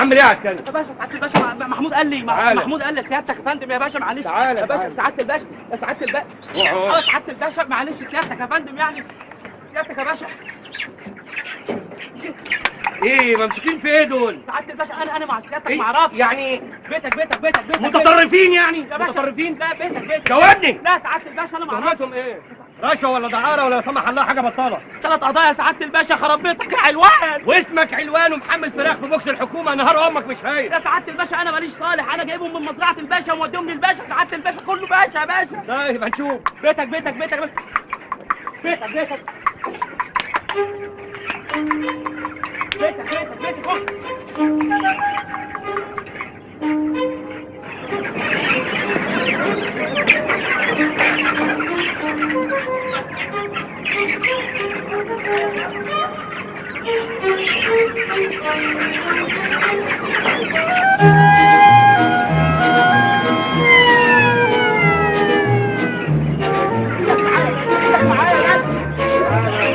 اعمل ايه يا عسكري يا باشا سعاده الباشا مع- محمود قال لي مع- تعالى. محمود قال لي سيادتك يا فندم يا باشا معلش تعالى، يا باشا تعالى. سعاده الباشا يا سعاده الباشا اقعد. اه سعاده الباشا معلش سيادتك يا فندم يعني سيادتك يا باشا ايه ممسوكين في ايه دول سعاده الباشا انا انا مع سيادتك إيه؟ ما اعرفش يعني بيتك بيتك بيتك بيتك متطرفين يعني يا باشا متطرفين لا بيتك بيتك جاوبني لا سعاده الباشا انا ما اعرفش تهمتهم ايه رشوه ولا دعاره ولا لا سمح الله حاجه بطاله ثلاث قضايا سعاده الباشا خرب بيتك يا حلوان واسمك علوان ومحمل فراخ في بوكس الحكومه نهار امك مش فايق يا سعاده الباشا انا ماليش صالح انا جايبهم من مزرعه الباشا وموديهم للباشا سعاده الباشا كله باشا يا باشا لا يبقى نشوف بيتك بيتك بيتك بيتك بيتك بيتك بيتك بيتك بيتك أوه. معايا يا باشا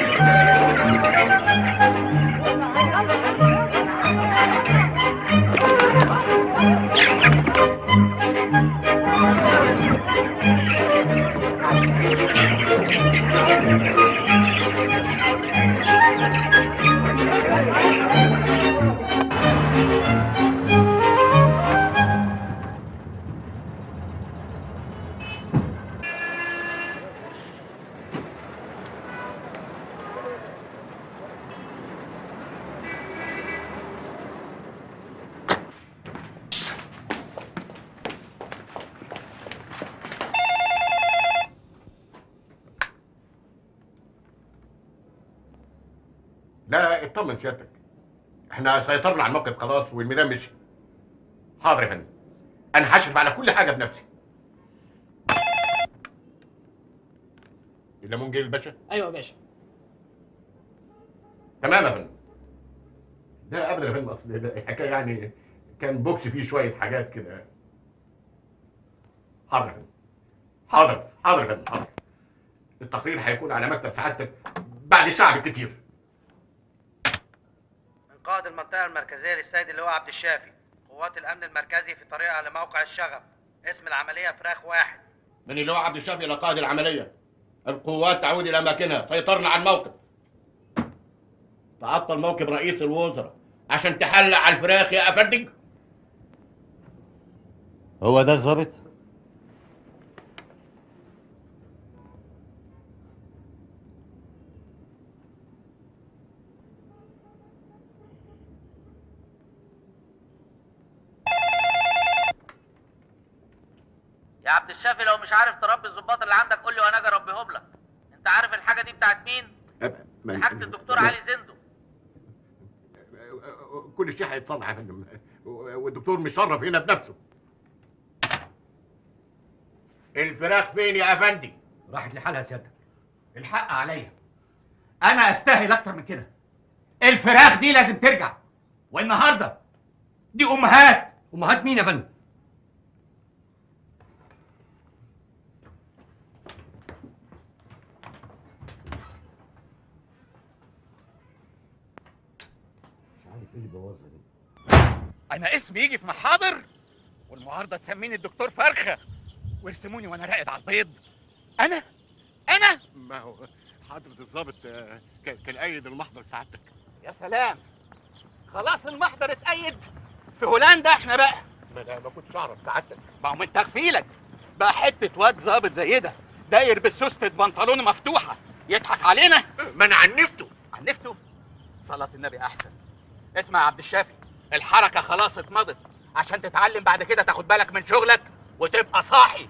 لا اطمن سيادتك احنا سيطرنا على الموقف خلاص والميدان مشي حاضر يا فندم انا هشرف على كل حاجه بنفسي الليمون جه الباشا ايوه يا باشا تمام يا فندم ده ابدا يا فندم اصل ده الحكايه يعني كان بوكس فيه شويه حاجات كده حاضر يا فندم حاضر حاضر يا فندم حاضر التقرير هيكون على مكتب سعادتك بعد ساعه بالكتير من قائد المنطقة المركزية للسيد اللواء عبد الشافي قوات الأمن المركزي في طريقها لموقع الشغب اسم العملية فراخ واحد من اللواء عبد الشافي الى قائد العمليه القوات تعود الى اماكنها سيطرنا على الموقف تعطل موكب رئيس الوزراء عشان تحلق على الفراخ يا افندي هو ده الظابط يا عبد الشافي لو مش عارف تربي الظباط اللي عندك قول لي وانا اجي اربيهم لك انت عارف الحاجة دي بتاعت مين؟ حاجة الدكتور علي زندو كل شيء هيتصلح يا فندم والدكتور مشرف هنا بنفسه الفراخ فين يا افندي راحت لحالها سيادتك الحق عليا انا استاهل اكتر من كده الفراخ دي لازم ترجع والنهارده دي امهات امهات مين يا فندم مش عارف ايه اللي بوظها دي انا اسمي يجي في محاضر والمعارضه تسميني الدكتور فرخه ويرسموني وانا راقد على البيض انا انا ما هو حضرة الضابط آه، كان كان قايد المحضر سعادتك يا سلام خلاص المحضر اتأيد في هولندا احنا بقى ما انا ما كنتش اعرف سعادتك ما هو من تغفيلك بقى حته واد ظابط زي ده داير بسوسته بنطلونه مفتوحه يضحك علينا ما انا عنفته عنفته صلاة النبي احسن اسمع يا عبد الشافي الحركه خلاص اتمضت عشان تتعلم بعد كده تاخد بالك من شغلك وتبقى صاحي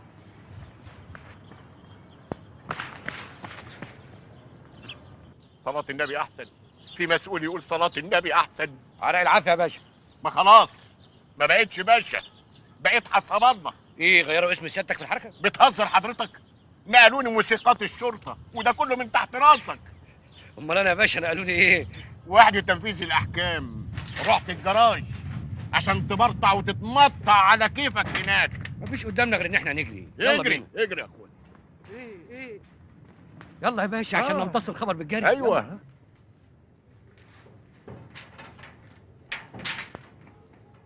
صلاة النبي احسن في مسؤول يقول صلاة النبي احسن على العافيه يا باشا ما خلاص ما بقتش باشا بقيت حصبضنا ايه غيروا اسم سيادتك في الحركه بتهزر حضرتك نقلوني موسيقات الشرطة وده كله من تحت راسك امال انا يا باشا نقلوني ايه وحدة تنفيذ الأحكام رحت الجراج عشان تبرطع وتتمطع على كيفك هناك مفيش قدامنا غير ان احنا نجري يلا اجري بينا اجري يا اخويا ايه ايه يلا يا باشا عشان آه. نمتص الخبر بالجري أيوة. يلا.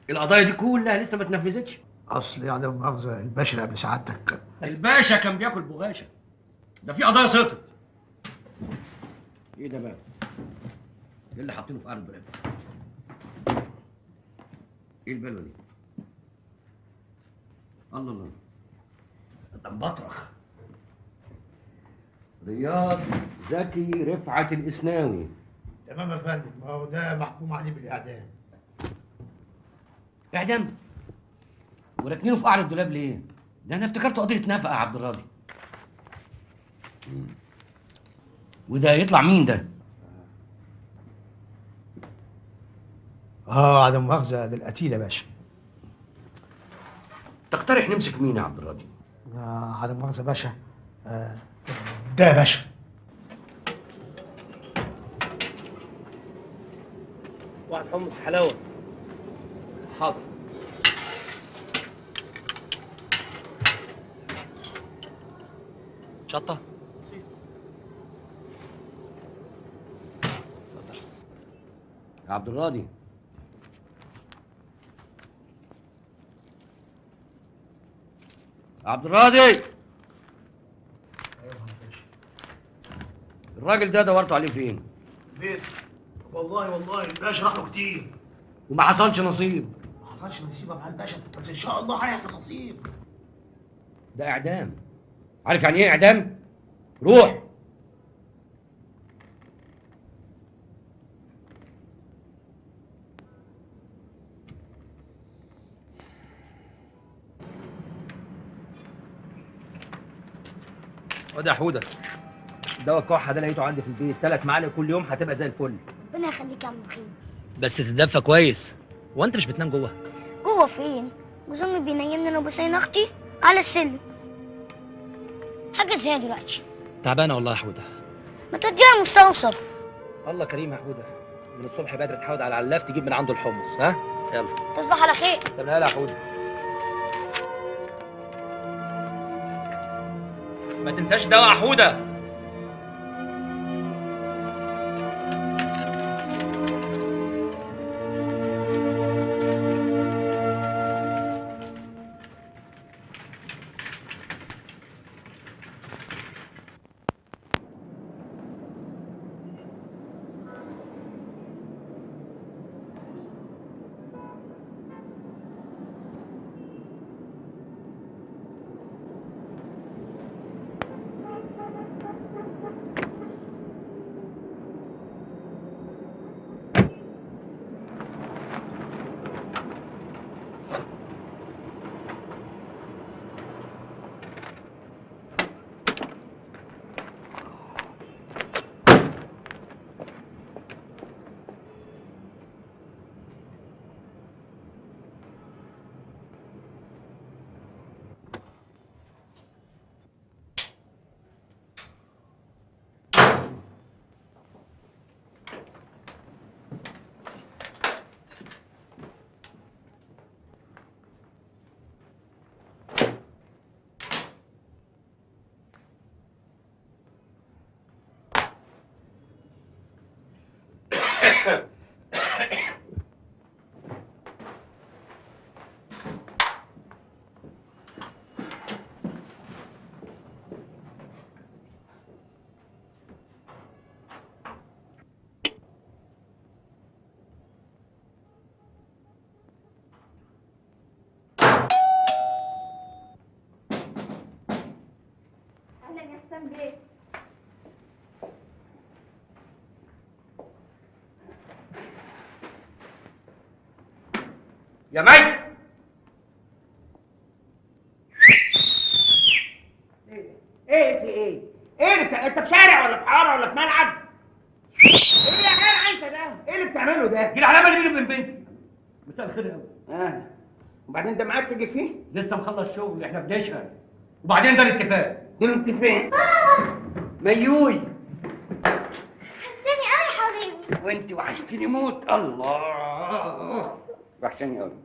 القضايا دي كلها لسه ما اتنفذتش اصل يعني مؤاخذه الباشا قبل سعادتك الباشا كان بياكل بغاشة ده في قضايا سقطت ايه ده بقى؟ ايه اللي حاطينه في قعر الدولاب؟ ايه البلوه دي؟ الله الله ده مبطرخ رياض زكي رفعت الاسناوي تمام يا فندم ما هو ده محكوم عليه بالاعدام اعدام وراكنينه في قعر الدولاب ليه؟ ده انا افتكرته قضيه نفقه يا عبد الراضي وده يطلع مين ده؟ اه عدم مؤاخذه ده القتيل يا باشا تقترح نمسك مين يا عبد الراضي؟ آه عدم مؤاخذه يا باشا آه ده يا باشا واحد حمص حلاوه حاضر شطه يا عبد الراضي يا عبد الراضي الراجل ده دورته عليه فين؟ بيت والله والله الباشا راح له كتير وما حصلش نصيب ما حصلش نصيبك مع الباشا بس ان شاء الله هيحصل نصيب ده اعدام عارف يعني ايه اعدام؟ روح وده يا حوده دواء الكحه ده لقيته عندي في البيت ثلاث معالق كل يوم هتبقى زي الفل ربنا يخليك يا عم خير بس تتدفى كويس هو انت مش بتنام جوه جوه فين جوز امي بينيمني انا وبسين اختي على السلم حاجه زي دلوقتي تعبانه والله يا حوده ما توديها المستوصف الله كريم يا حوده من الصبح بدري تحاول على العلاف تجيب من عنده الحمص ها يلا تصبح على خير طب يلا يا حوده ما تنساش دواء يا حوده اهلا يا حسام بيه يا مي ايه في ايه؟ ايه اللي بتع... انت في شارع ولا في حاره ولا في ملعب؟ ايه يا جدع انت ده؟ ايه اللي بتعمله ده؟ دي العلامه اللي بيني وبين بنتي مساء الخير يا أبو. اه وبعدين ده معاك تيجي فيه؟ لسه مخلص شغل احنا بنشقى وبعدين ده الاتفاق دول انت فين؟ ميوي حسني انا حبيبي وانت وحشتني موت الله وحشتني قوي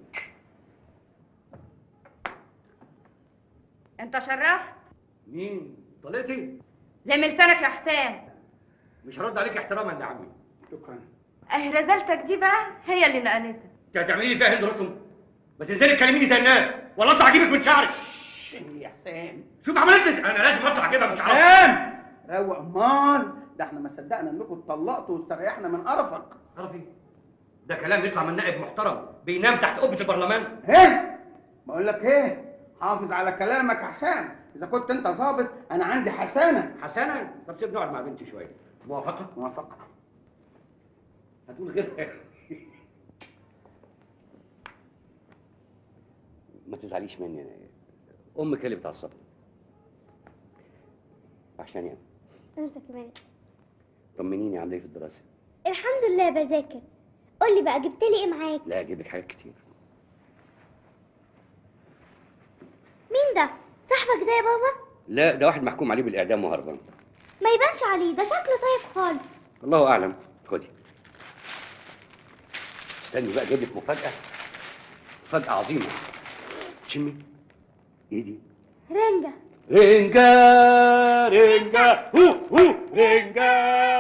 انت شرفت مين طليتي لم لسانك يا حسام مش هرد عليك احتراما يا عمي شكرا اه رزالتك دي بقى هي اللي نقلتك انت هتعملي لي فيها هند رستم ما تنزلي تكلميني زي الناس ولا اطلع اجيبك من شعرك يا حسام شوف عملت لي انا لازم اطلع كده من شعرك حسام روق امال ده احنا ما صدقنا انكم اتطلقتوا واستريحنا من قرفك عرفي ده كلام يطلع من نائب محترم بينام تحت قبه البرلمان ايه بقول لك ايه حافظ على كلامك يا حسام اذا كنت انت ظابط انا عندي حسانه حسنا طب سيبني اقعد مع بنتي شويه موافقه موافقه هتقول غير ما تزعليش مني امك هي اللي بتعصبني عشان يعني انت كمان طمنيني عامله ايه في الدراسه الحمد لله بذاكر قول لي بقى جبت لي ايه معاك لا اجيب لك حاجات كتير مين ده صاحبك ده يا بابا لا ده واحد محكوم عليه بالاعدام وهربان ما يبانش عليه ده شكله طيب خالص الله اعلم خدي استني بقى اجيب لك مفاجاه مفاجاه عظيمه شمي ايه دي رنجة رنجة رنجة هو هو رنجة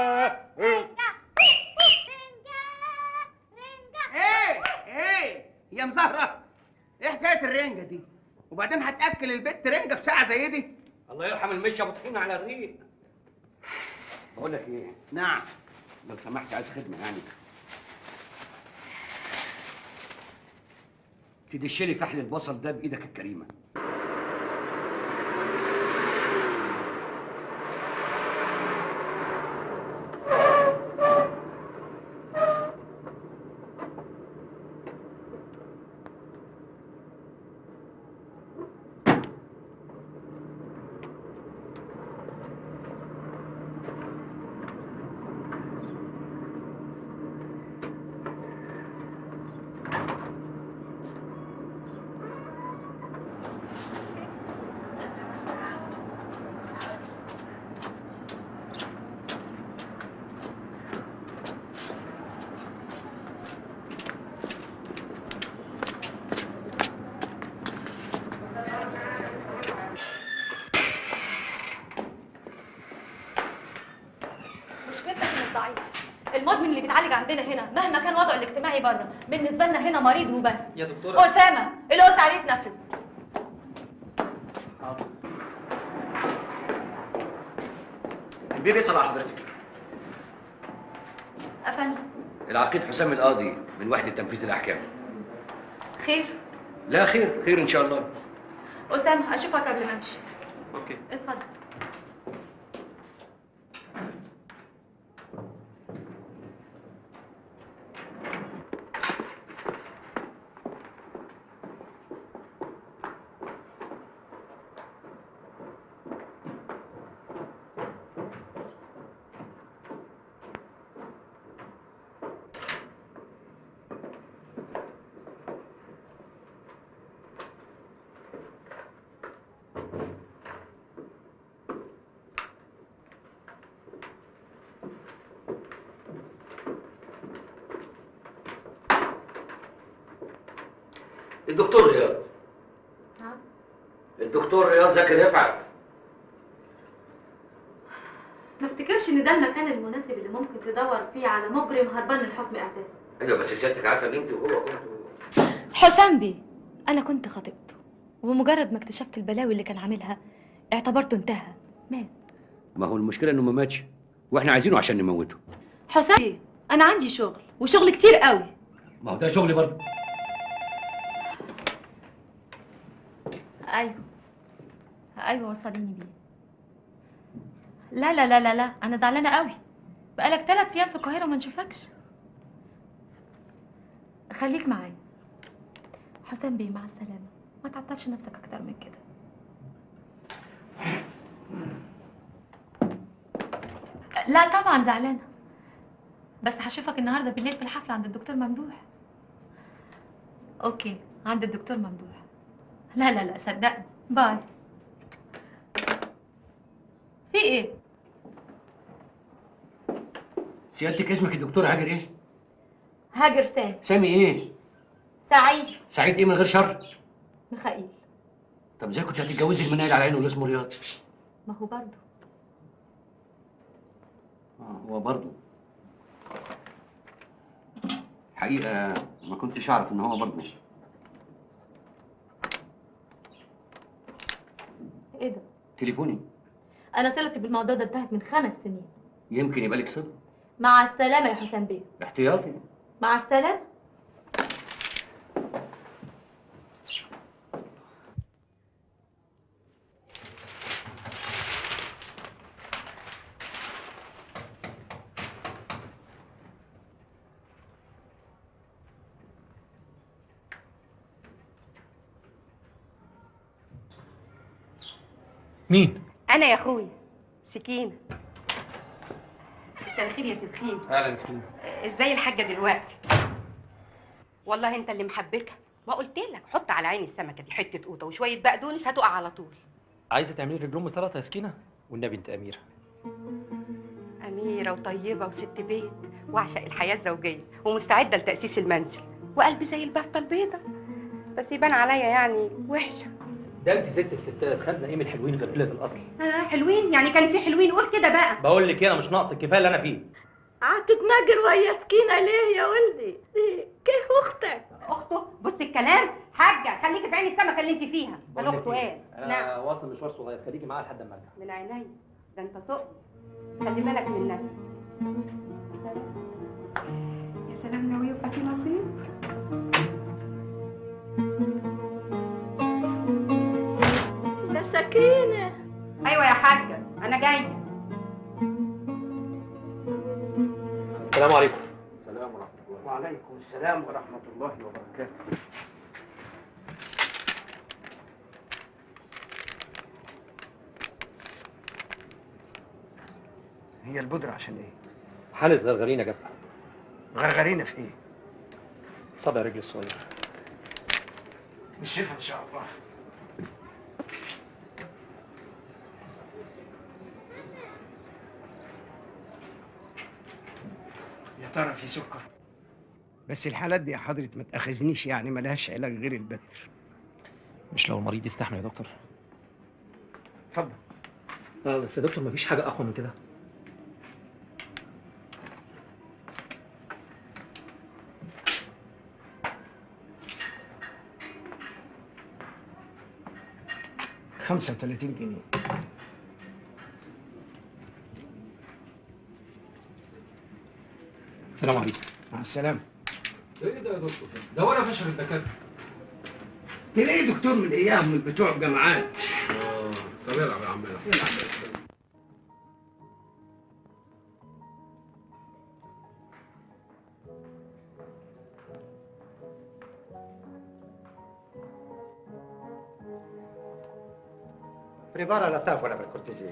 ايه ايه يا مزهره ايه حكايه الرنجه دي وبعدين هتاكل البت رنجه في ساعه زي دي الله يرحم المشي ابو طحينه على الريق بقول لك ايه نعم لو سمحت عايز خدمه يعني تدش لي فحل البصل ده بايدك الكريمه مشكلتك انك ضعيف المدمن اللي بيتعالج عندنا هنا مهما كان وضعه الاجتماعي بره بالنسبه لنا هنا مريض وبس يا دكتوره اسامه اللي قلت عليه تنفذ البيه بيسال على حضرتك افندم العقيد حسام القاضي من وحده تنفيذ الاحكام خير لا خير خير ان شاء الله اسامه اشوفك قبل ما امشي اوكي اتفضل الدكتور رياض نعم الدكتور رياض زكي رفعت ما افتكرش ان ده المكان المناسب اللي ممكن تدور فيه على مجرم هربان من حكم اعدام ايوه بس سيادتك عارفه ان انت وهو كنتوا حسام بيه انا كنت خطيبته وبمجرد ما اكتشفت البلاوي اللي كان عاملها اعتبرته انتهى مات ما هو المشكله انه ما ماتش واحنا عايزينه عشان نموته حسام بيه انا عندي شغل وشغل كتير قوي ما هو ده شغلي برضه ايوه ايوه وصليني بيه لا لا لا لا لا انا زعلانه قوي بقالك ثلاث ايام في القاهره وما نشوفكش خليك معايا حسام بيه مع السلامه ما تعطلش نفسك اكتر من كده لا طبعا زعلانه بس هشوفك النهارده بالليل في الحفله عند الدكتور ممدوح اوكي عند الدكتور ممدوح لا لا لا صدقني باي في ايه سيادتك اسمك الدكتور هاجر ايه هاجر سامي سامي ايه سعيد سعيد ايه من غير شر ميخائيل طب ازاي كنت هتتجوزي المنايل على عينه اللي اسمه رياض ما هو برضه اه هو برضه حقيقة ما كنتش أعرف إن هو برضه ايه ده تليفوني انا صلتي بالموضوع ده انتهت من خمس سنين يمكن يبقى لك صدق مع السلامه يا حسام بيه احتياطي مع السلامه مين؟ انا يا اخويا سكينه مساء الخير يا سي الخير اهلا مسكين ازاي الحاجه دلوقتي والله انت اللي محبكها ما قلت لك حط على عين السمكه دي حته قوطه وشويه بقدونس هتقع على طول عايزه تعملي رجل ام سلطه يا سكينه والنبي انت اميره اميره وطيبه وست بيت واعشق الحياه الزوجيه ومستعده لتاسيس المنزل وقلبي زي البفه البيضه بس يبان عليا يعني وحشه ده انت ست الستات خدنا ايه من الحلوين غير قله الاصل آه حلوين يعني كان في حلوين قول كده بقى بقول لك ايه انا مش ناقصك كفايه اللي انا فيه هتتناجر ويا سكينه ليه يا ولدي كيف اختك اخته بص الكلام حاجه خليكي في عين السمكه اللي انت فيها بقول انا لك اخته إيه، ايه انا واصل مشوار صغير خليكي معايا لحد ما ارجع من عيني ده انت تقل خلي بالك من نفسك يا سلام لو يبقى في نصيب ده سكينة ايوه يا حاجة انا جاية السلام عليكم السلام ورحمه الله وعليكم السلام ورحمه الله وبركاته هي البودرة عشان ايه؟ حالة غرغرينه جت غرغرينا في ايه؟ صابع رجل الصغير بالشفا ان شاء الله يا ترى في سكر بس الحالات دي يا حضرة ما تاخذنيش يعني ملهاش علاج غير البتر مش لو المريض يستحمل يا دكتور اتفضل اه بس يا دكتور مفيش حاجه اقوى من كده خمسة وثلاثين جنيه السلام عليكم مع السلامة ايه ده يا دكتور ده ولا فشل الدكاتره تلاقي دكتور من اياهم من بتوع جامعات اه طب العب يا عمنا Prepara la tavola per cortesia.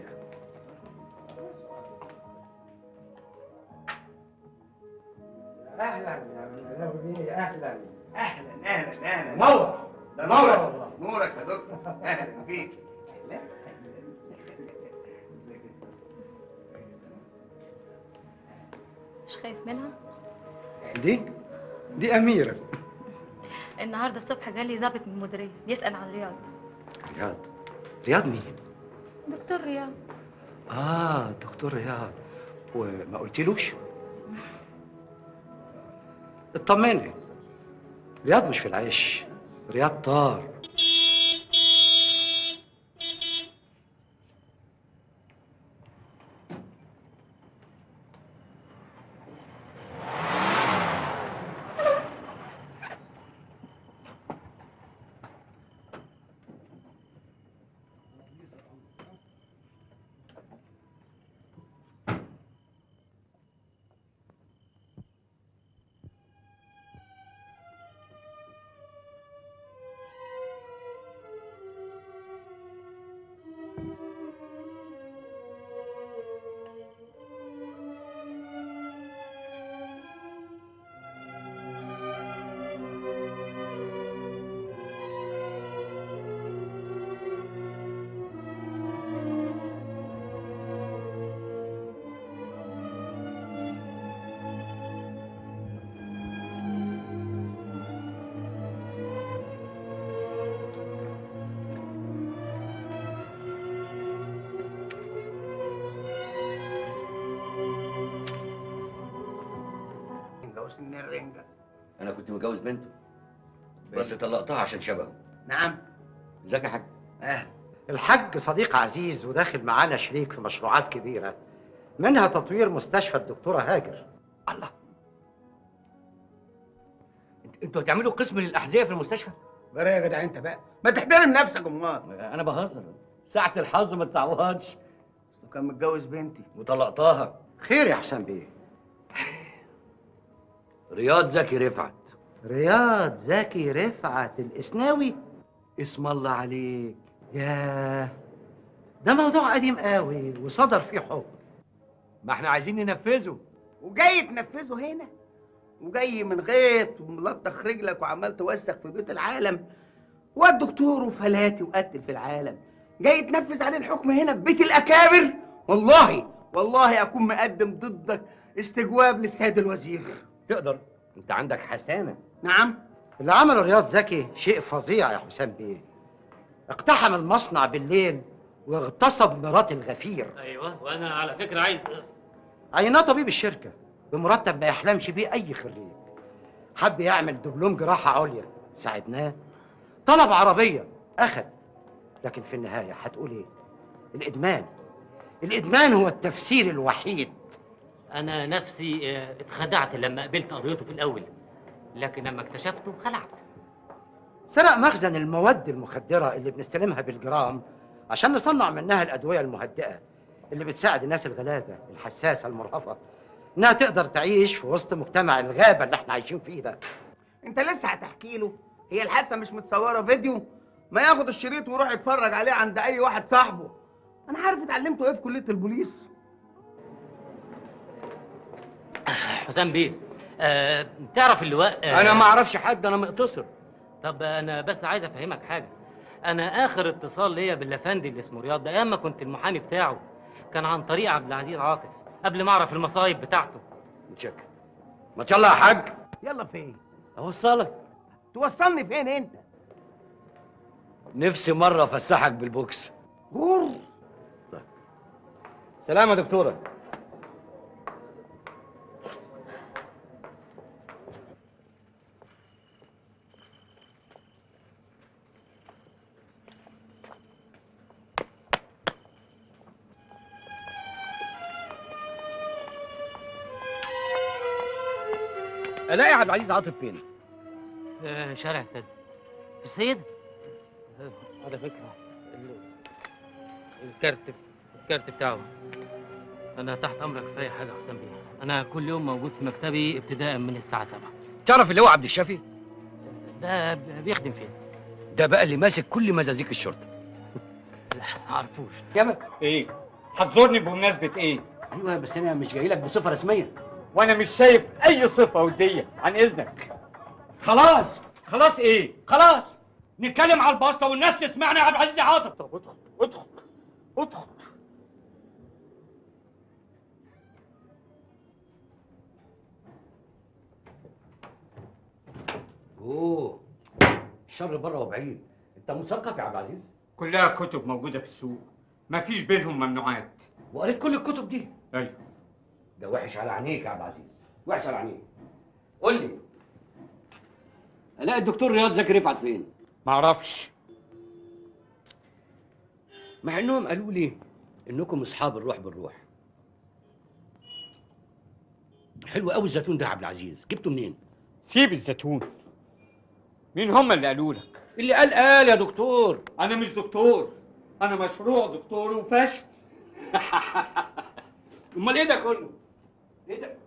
اهلا يا نبي اهلا اهلا اهلا اهلا نور ده نور نورك والله. نورك يا دكتور اهلا بيك مش خايف منها دي دي اميره النهارده الصبح جالي ظابط من المديريه بيسال عن رياض رياض رياض مين دكتور رياض اه دكتور رياض وما قلتلوش اطمني رياض مش في العيش رياض طار جوزني الرنجة انا كنت متجوز بنته بس طلقتها عشان شبهه نعم ازيك يا حاج اهلا الحاج صديق عزيز وداخل معانا شريك في مشروعات كبيرة منها تطوير مستشفى الدكتورة هاجر الله انت- انتوا هتعملوا قسم للاحذيه في المستشفى بقى يا جدع انت بقى ما تحترم نفسك امال انا بهزر ساعه الحظ ما تتعوضش وكان متجوز بنتي وطلقتها خير يا حسام بيه رياض زكي رفعت رياض زكي رفعت الإسناوي اسم الله عليك ياه ده موضوع قديم قوي وصدر فيه حكم ما احنا عايزين ننفذه وجاي تنفذه هنا وجاي من غيط وملطخ رجلك وعمال توسخ في بيت العالم والدكتور وفلاتي وقتل في العالم جاي تنفذ عليه الحكم هنا في بيت الاكابر والله والله اكون مقدم ضدك استجواب للسيد الوزير تقدر انت عندك حسانه نعم اللي عمله رياض زكي شيء فظيع يا حسام بيه اقتحم المصنع بالليل واغتصب مرات الغفير ايوه وانا على فكره عايز عيناه طبيب الشركة بمرتب ما يحلمش بيه أي خريج حب يعمل دبلوم جراحة عليا ساعدناه طلب عربية أخد لكن في النهاية هتقول إيه؟ الإدمان الإدمان هو التفسير الوحيد انا نفسي آه، اتخدعت لما قبلت قضيته في الاول لكن لما اكتشفته خلعت سرق مخزن المواد المخدرة اللي بنستلمها بالجرام عشان نصنع منها الأدوية المهدئة اللي بتساعد الناس الغلابة الحساسة المرهفة إنها تقدر تعيش في وسط مجتمع الغابة اللي احنا عايشين فيه ده انت لسه هتحكي له هي الحادثه مش متصوره فيديو ما ياخد الشريط ويروح يتفرج عليه عند اي واحد صاحبه انا عارف اتعلمته ايه في كليه البوليس حسام بيه آه تعرف اللواء آه انا ما اعرفش حد انا مقتصر طب انا بس عايز افهمك حاجه انا اخر اتصال ليا بالافندي اللي اسمه رياض ده ايام ما كنت المحامي بتاعه كان عن طريق عبد العزيز عاطف قبل ما اعرف المصايب بتاعته متشكر ما يلا يا حاج يلا فين اوصلك توصلني فين انت نفسي مره افسحك بالبوكس غور سلام يا دكتوره الاقي عبد العزيز عاطف فين آه شارع السد في السيد آه، على فكره ال- الكارت الكارت بتاعه انا تحت امرك في اي حاجه يا حسام بيه انا كل يوم موجود في مكتبي ابتداء من الساعه 7 تعرف اللي هو عبد الشافي ده ب- بيخدم فين ده بقى اللي ماسك كل مزازيك الشرطه لا معرفوش جابك ايه هتزورني بمناسبة ايه ايوه بس انا مش جاي لك بصفه رسميه وانا مش شايف اي صفة ودية عن اذنك خلاص خلاص ايه خلاص نتكلم على البسطة والناس تسمعنا يا عبد العزيز عاطف طب ادخل ادخل ادخل اوه الشر بره وبعيد انت مثقف يا عبد العزيز كلها كتب موجودة في السوق مفيش بينهم ممنوعات وقريت كل الكتب دي ايوه ده وحش على عينيك يا عبد العزيز وحش على عينيك قول لي الاقي الدكتور رياض زكي رفعت فين معرفش مع انهم قالوا لي انكم اصحاب الروح بالروح حلو قوي الزيتون ده يا عبد العزيز جبته منين سيب الزيتون مين هم اللي قالوا لك اللي قال قال يا دكتور انا مش دكتور انا مشروع دكتور وفاشل امال ايه ده كله ايه ده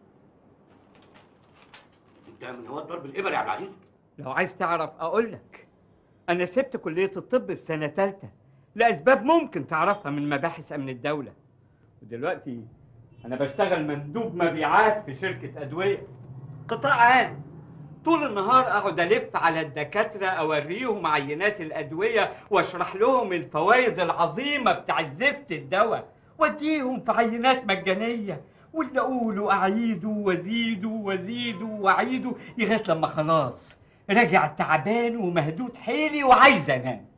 انت من هو ضرب الابر يا عبد العزيز لو عايز تعرف اقول لك انا سبت كليه الطب في سنه ثالثه لاسباب ممكن تعرفها من مباحث امن الدوله ودلوقتي انا بشتغل مندوب مبيعات في شركه ادويه قطاع عام طول النهار اقعد الف على الدكاتره اوريهم عينات الادويه واشرح لهم الفوائد العظيمه بتاع الزفت الدواء واديهم في عينات مجانيه واللي اقوله اعيده وازيده وازيده واعيده لغايه لما خلاص راجع تعبان ومهدود حيلي وعايز انام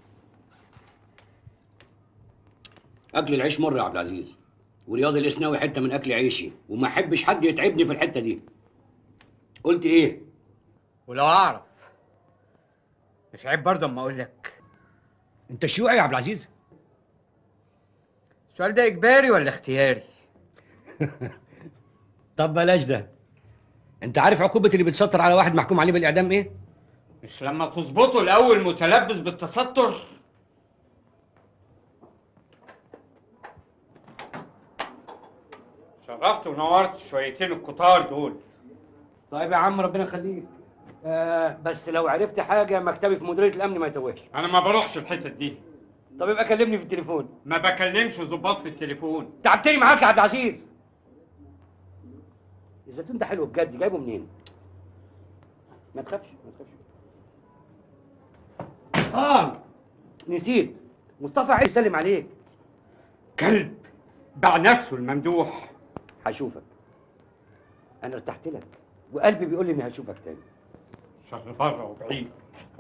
اكل العيش مر يا عبد العزيز ورياض الاسناوي حته من اكل عيشي وما احبش حد يتعبني في الحته دي قلت ايه ولو اعرف مش عيب برضه اما اقول لك انت شيوعي يا عبد العزيز السؤال ده اجباري ولا اختياري طب بلاش ده انت عارف عقوبه اللي بتسطر على واحد محكوم عليه بالاعدام ايه مش لما تظبطه الاول متلبس بالتستر شرفت ونورت شويتين الكتار دول طيب يا عم ربنا يخليك آه بس لو عرفت حاجه مكتبي في مديريه الامن ما يتوهش انا ما بروحش الحتت دي طب يبقى كلمني في التليفون ما بكلمش ظباط في التليفون تعبتني معاك يا عبد العزيز الزيتون ده حلو بجد جايبه منين ما تخافش ما تخافش اه نسيت مصطفى عايز يسلم عليك كلب باع نفسه الممدوح هشوفك انا ارتحت لك وقلبي بيقول لي اني هشوفك تاني شر بره وبعيد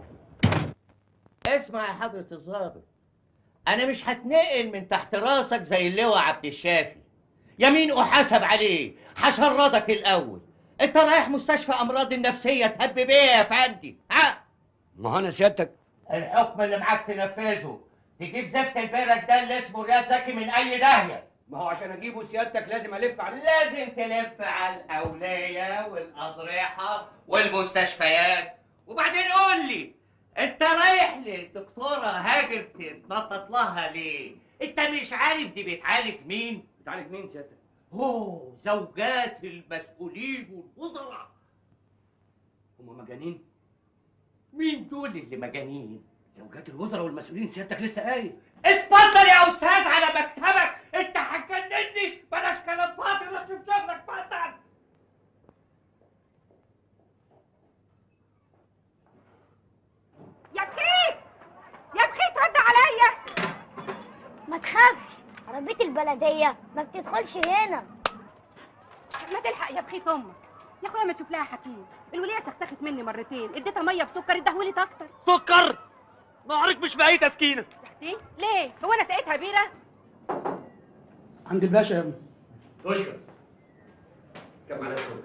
اسمع يا حضرة الضابط أنا مش هتنقل من تحت راسك زي اللواء عبد الشافي يمين أحاسب عليه هشردك الأول أنت رايح مستشفى أمراض النفسية تهب بيه يا فندي ها ما هو انا سيادتك الحكم اللي معاك تنفذه تجيب زفت البرد ده اللي اسمه رياض زكي من أي داهية ما هو عشان اجيبه سيادتك لازم الف على لازم تلف على الأولية والأضرحة والمستشفيات وبعدين قول لي انت رايح للدكتورة هاجر تتنطط لها ليه؟ انت مش عارف دي بتعالج مين؟ بتعالج مين سيادتك؟ اوه زوجات المسؤولين والوزراء هم مجانين؟ مين دول اللي مجانين؟ زوجات الوزراء والمسؤولين سيادتك لسه قايل اتفضل يا استاذ على مكتبك انت هتجنني بلاش كلام فاضي روح شوف شغلك اتفضل يا بخيت يا بخيت رد عليا ما تخافش عربية البلدية ما بتدخلش هنا ما تلحق يا بخيت امك يا اخويا ما تشوف لها حكيم الوليه سخسخت مني مرتين اديتها ميه بسكر ادهولت اكتر سكر نهارك مش باقي تسكينه ايه ليه هو انا سقيتها بيره عند الباشا يا ابني تشكر كم على شكر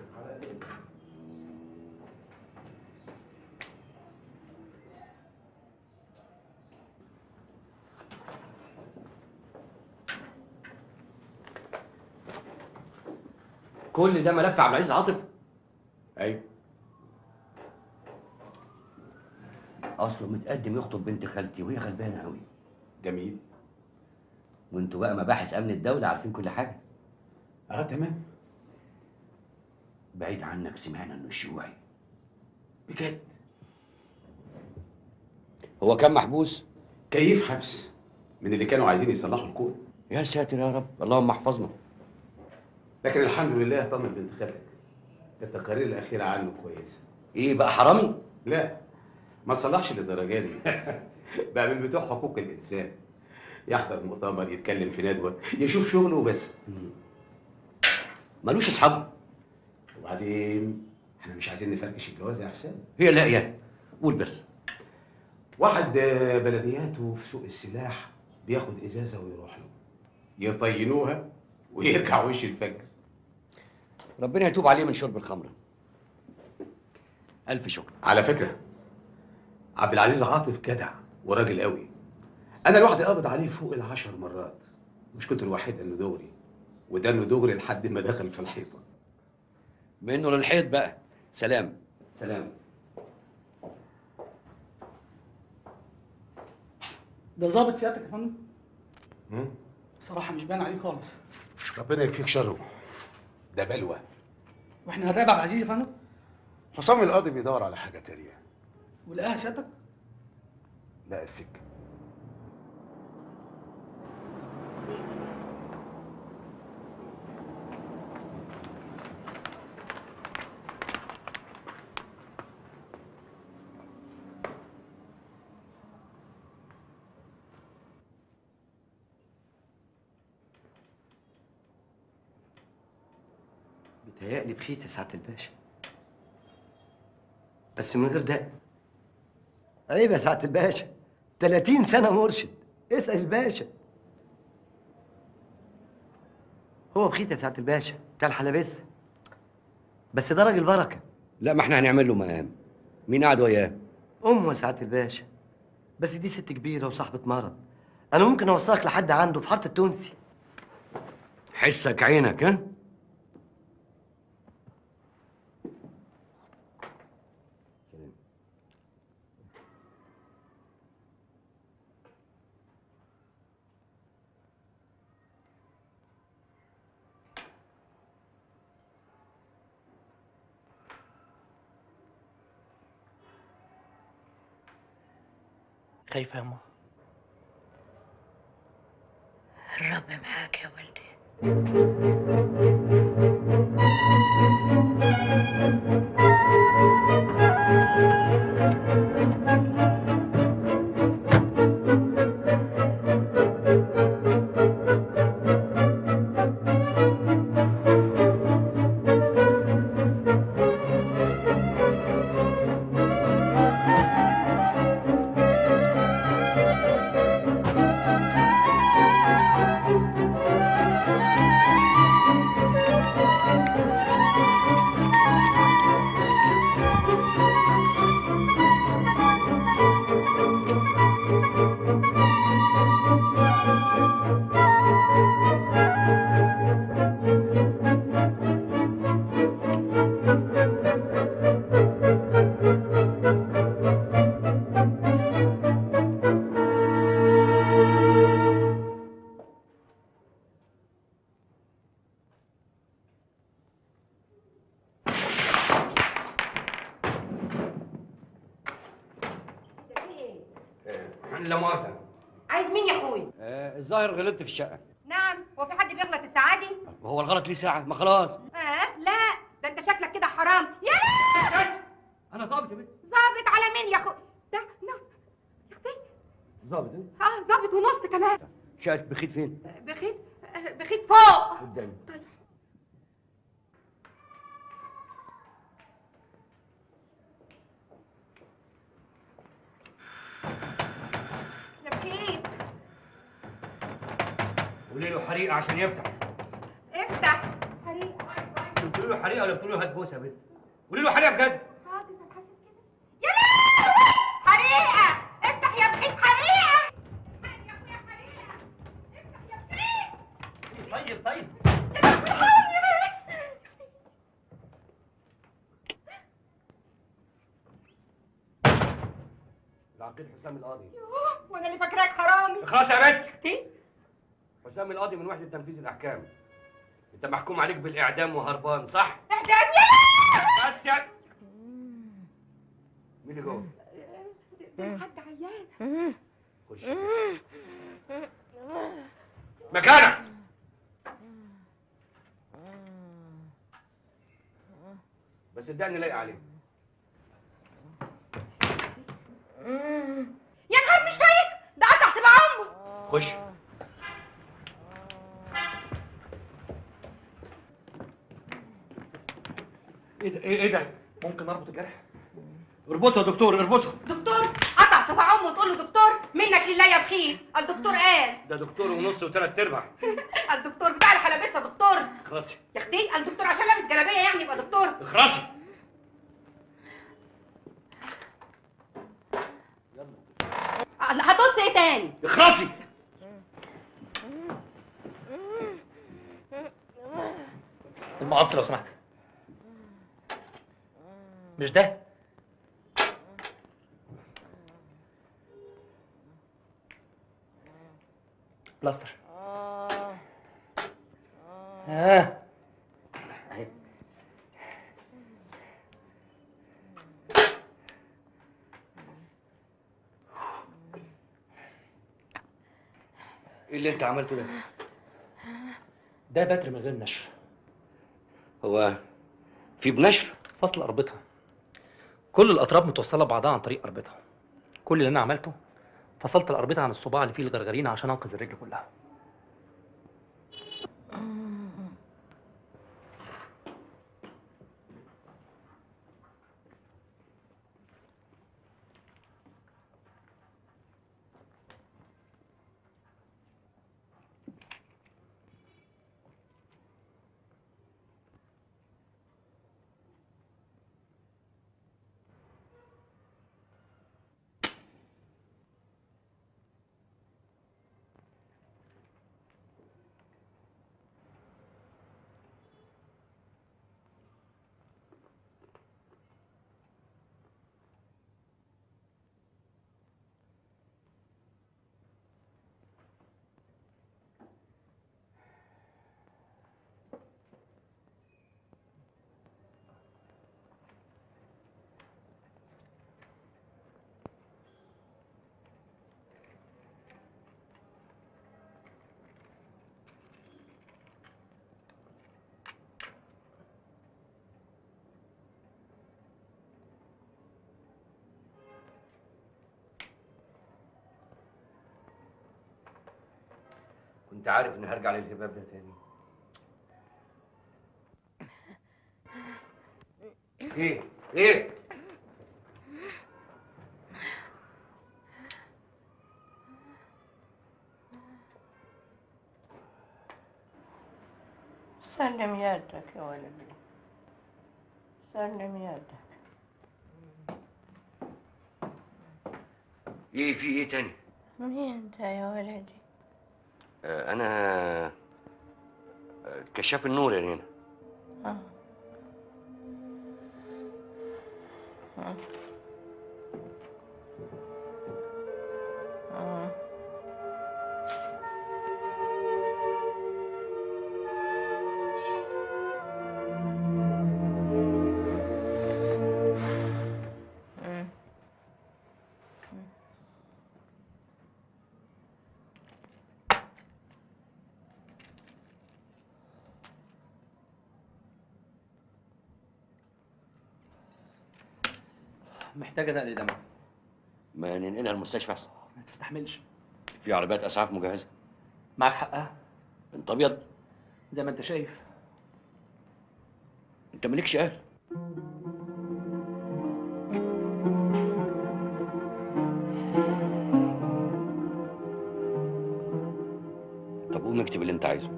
كل ده ملف عبد العزيز عاطف ايوه اصله متقدم يخطب بنت خالتي وهي غلبانه قوي جميل وانتوا بقى مباحث امن الدوله عارفين كل حاجه اه تمام بعيد عنك سمعنا انه شيوعي بجد هو كان محبوس كيف حبس من اللي كانوا عايزين يصلحوا الكون يا ساتر يا رب اللهم احفظنا لكن الحمد لله طمن بنت خالتك التقارير الاخيره عنه كويسه ايه بقى حرامي لا ما صلحش للدرجه دي بقى من بتوع حقوق الانسان يحضر مؤتمر يتكلم في ندوه يشوف شغله وبس ملوش اصحاب وبعدين احنا مش عايزين نفركش الجواز يا حسام هي لا يا قول بس واحد آه، بلدياته في سوق السلاح بياخد ازازه ويروح له يطينوها ويرجع وش الفجر ربنا يتوب عليه من شرب الخمره الف شكر على فكره عبد العزيز عاطف جدع وراجل قوي انا لوحدي قابض عليه فوق العشر مرات مشكلته الوحيده انه دغري وده انه دغري لحد ما دخل في الحيطه منه للحيط بقى سلام سلام ده ظابط سيادتك يا فندم مم؟ بصراحه مش باين عليه خالص ربنا يكفيك شره ده بلوى واحنا هنراقب عبد العزيز يا فندم حسام القاضي بيدور على حاجه تانية ولقاها سيادتك لا السكه بيتهيألي بخيت يا سعادة الباشا بس من غير دق عيب يا سعادة الباشا 30 سنة مرشد اسأل الباشا هو بخيت يا سعادة الباشا بتاع الحلبسة بس ده راجل بركة لا ما احنا هنعمل له مقام مين قاعد وياه أمه يا سعادة الباشا بس دي ست كبيره وصاحبه مرض انا ممكن اوصلك لحد عنده في حاره التونسي حسك عينك ها خايفة يا أما الرب معاك يا ولدي لا مؤاخذة عايز مين يا اخوي آه الظاهر غلطت في الشقة نعم هو في حد بيغلط السعادي وهو الغلط ليه ساعة ما خلاص اه لا ده انت شكلك كده حرام يا أنا ظابط يا بنت ظابط على مين يا اخوي ده نعم ظابط انت اه ظابط ونص كمان شقة بخيت فين؟ بخيت آه، بخيت فوق قدامي يا بخيت قولي له حريقة عشان يفتح افتح حريقه قلت له حريقة ولا قلت له هات بوسة يا بنت قولي له حريقة بجد حاضر طب حاسب كده يا لهوي حريقه افتح يا بخيت حريقه طيب طيب العقيد حسام القاضي وانا اللي فاكراك حرامي خلاص يا بنت حسام القاضي من وحدة تنفيذ الأحكام أنت محكوم عليك بالإعدام وهربان صح؟ اعدام يا بس يا مين اللي جوه؟ ده حد عيان خش مكانك بس صدقني لايق عليك يا نهار مش فايق ده قطع سبع امه خش ايه ده ايه إيه ده؟ ممكن اربط الجرح اربطه يا دكتور اربطه دكتور قطع صباع امه وتقول له دكتور منك لله يا بخيل الدكتور قال ده دكتور ونص وثلاث ارباع الدكتور بتاع الحلبسه دكتور اخرسي يا اختي الدكتور عشان لابس جلابيه يعني يبقى دكتور اخرسي الله، هتقص ايه تاني اخرسي المقص لو سمحت مش ده بلاستر ها أهي. ايه اللي انت عملته ده؟ ده بتر من غير نشر هو في بنشر فصل اربطها كل الاطراف متوصله ببعضها عن طريق اربطها كل اللي انا عملته فصلت الاربطه عن الصباع اللي فيه الغرغرينه عشان انقذ الرجل كلها وانت عارف اني هرجع للهباب ده تاني ايه ايه سلم يدك يا ولدي سلم يدك ايه في ايه تاني مين انت يا ولدي آه انا آه، كشاف النور يا نينا آه. آه. آه. مم. محتاجه نقل دم ما ننقلها المستشفى احسن ما تستحملش في عربيات اسعاف مجهزه معاك حقها انت ابيض زي ما انت شايف انت مالكش اهل طب قوم اكتب اللي انت عايزه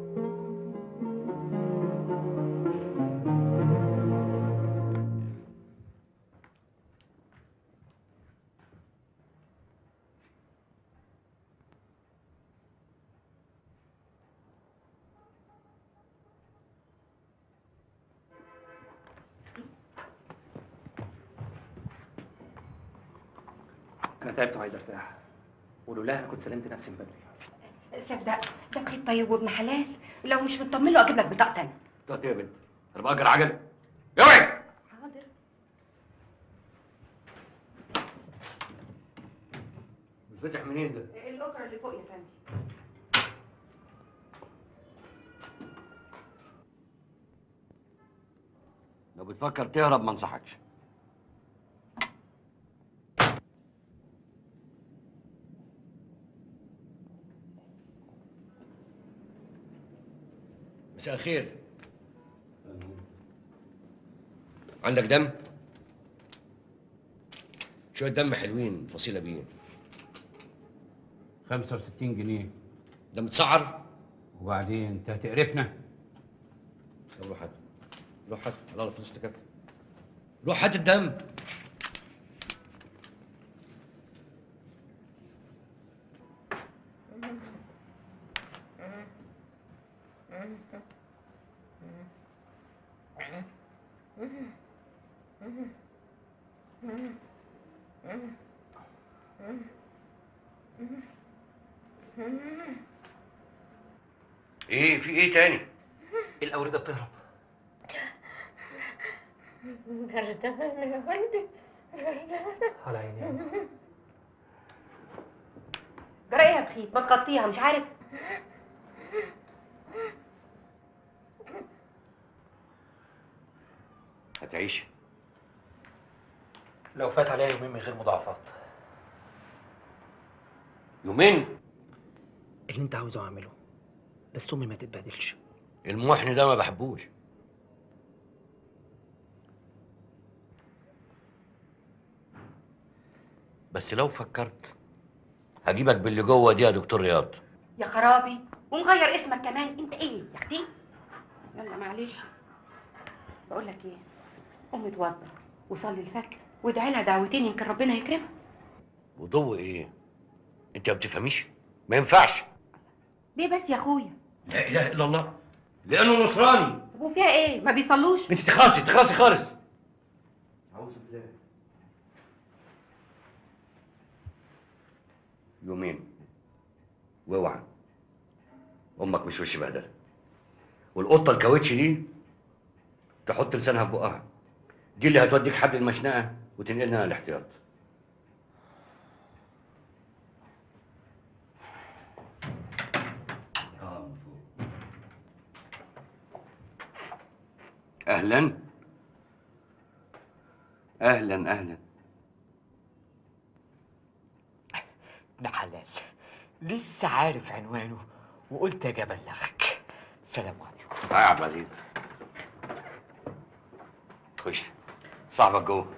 انا تعبت وعايز ارتاح ولولاها انا كنت سلمت نفسي من بدري صدق ده بخيت طيب وابن حلال لو مش مطمن له اجيب لك بطاقه تانية طب يا بنت انا باجر عجل اوعي حاضر بتفتح منين ده الاوبرا اللي فوق يا فندم لو بتفكر تهرب ما انصحكش مساء الخير عندك دم؟ شوية دم حلوين فصيلة بيه 65 جنيه ده متسعر؟ وبعدين انت هتقرفنا طب روح هات روح هات على فلوس تكفي روح هات الدم ايه في ايه تاني؟ الاورده بتهرب بردان يا ولدي بردان على عيني جرى ايه يا بخيت ما تغطيها مش عارف هتعيش لو فات عليها يومين من غير مضاعفات يومين اللي انت عاوزه اعمله بس امي ما تتبهدلش المحن ده ما بحبوش بس لو فكرت هجيبك باللي جوه دي يا دكتور رياض يا خرابي ومغير اسمك كمان انت ايه يا اختي يلا معلش بقول لك ايه قوم اتوضى وصلي الفجر وادعي لها دعوتين يمكن ربنا يكرمها وضوء ايه انت ما بتفهميش ما ينفعش ليه بس يا اخويا لا اله الا الله لانه نصراني طب وفيها ايه ما بيصلوش انت تخلصي تخلصي خالص اعوذ بالله يومين واوعى امك مش وش بهدله والقطه الكاوتش دي تحط لسانها في بقها دي اللي هتوديك حبل المشنقه وتنقلنا الاحتياط اهلا اهلا اهلا ابن حلال لسه عارف عنوانه وقلت اجي ابلغك سلام عليكم تعالى يا عبد العزيز خش صاحبك جوه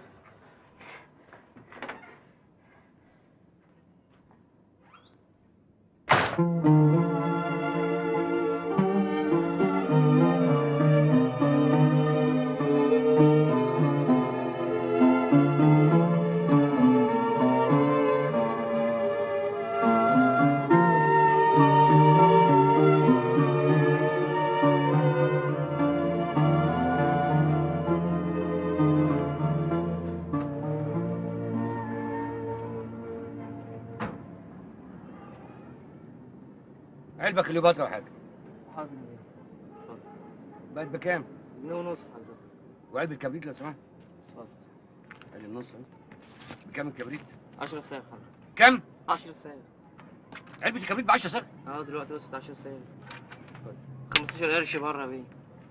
علبك اللي بطل حاجه حاضر بقت بكام؟ جنيه ونص حضرتك وعلبة كبريت لو سمحت اتفضل ادي النص اهي بكام الكبريت؟ 10 ساعة حضرتك كام؟ 10 ساعة علبة الكبريت ب 10 صاغ اه دلوقتي وصلت 10 ساعة 15 قرش بره بيه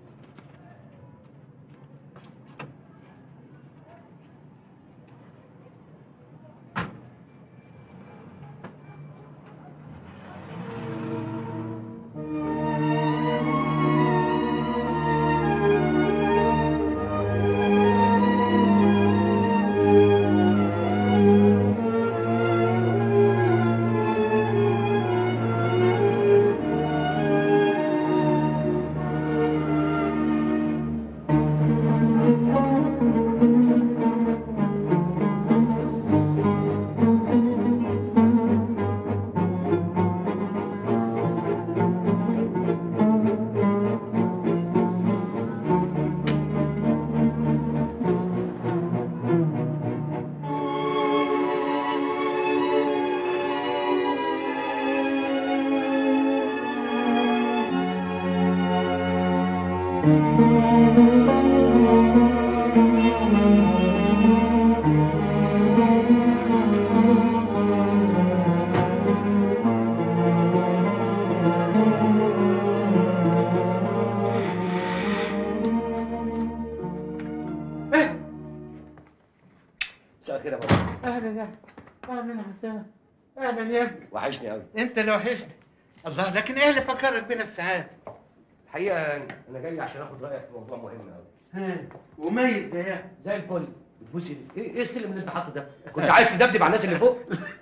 مساء الخير يا بابا اهلا يا اهلا يا حسام اهلا يا ابني وحشني قوي انت اللي وحشني الله لكن ايه اللي فكرك بينا الساعات الحقيقه انا جاي عشان اخد رايك في موضوع مهم قوي ها وميز زي زي الفل بتبوسي ايه ايه السلم اللي انت حاطه ده كنت عايز تدبدب على الناس اللي فوق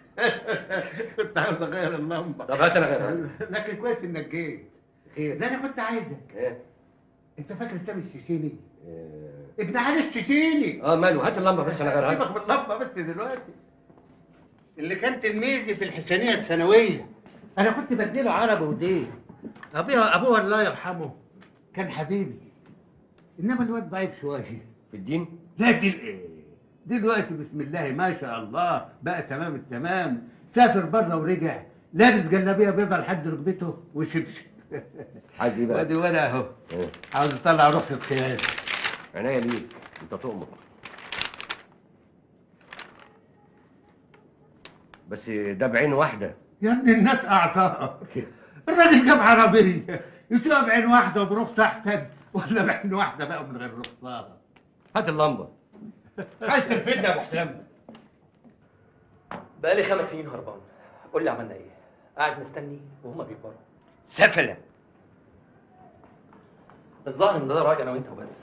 كنت عاوز اغير اللمبه طب هات انا غيرها. لكن كويس انك جيت خير ده انا كنت عايزك ايه انت فاكر سامي الشيشيني ابن علي الشيشيني اه ماله هات اللمبه بس انا غيرها سيبك من اللمبه بس دلوقتي اللي كان تلميذي في الحسينيه الثانويه انا كنت بديله عربي ودين ابوها ابوها الله يرحمه كان حبيبي انما الواد ضعيف شويه في الدين لكن ايه دلوقتي بسم الله ما شاء الله بقى تمام التمام سافر بره ورجع لابس جلابيه بيضاء لحد ركبته وشبشب عايز ايه بقى؟ وادي وانا اهو إيه؟ عاوز اطلع رخصه قياده عينيا ليه انت تؤمر بس ده بعين واحده يا ابني الناس اعطاها الراجل جاب عربيه يسوقها بعين واحده وبرخصه احسن ولا بعين واحده بقى من غير رخصه هات اللمبه عايز تلفتني يا ابو حسام بقالي خمس سنين هربان قول لي عملنا ايه قاعد مستني وهما بيكبروا سفله الظاهر ان ده رايي انا وانت وبس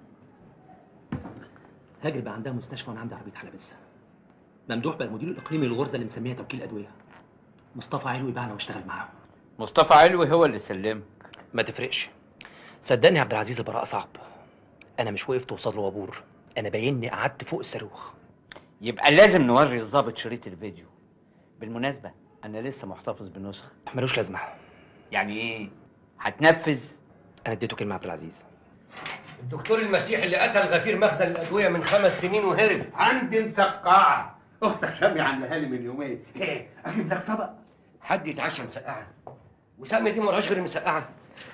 هاجر بقى عندها مستشفى وانا عندي عربيه حلبسه ممدوح بقى المدير الاقليمي للغرزه اللي مسميها توكيل ادويه مصطفى علوي باعنا واشتغل معاهم مصطفى علوي هو اللي سلمك ما تفرقش صدقني يا عبد العزيز البراءه صعب انا مش وقفت وصل له وابور انا بايني قعدت فوق الصاروخ يبقى لازم نوري الضابط شريط الفيديو بالمناسبة أنا لسه محتفظ بنسخة ملوش لازمه يعني إيه؟ هتنفذ؟ انا اديته كلمه عبد العزيز الدكتور المسيح اللي قتل غفير مخزن الادويه من خمس سنين وهرب عندي انت القاعه اختك سامي عاملاها لي من يومين ايه اجيب لك طبق حد يتعشى مسقعه وسامي دي ملهاش غير مسقعه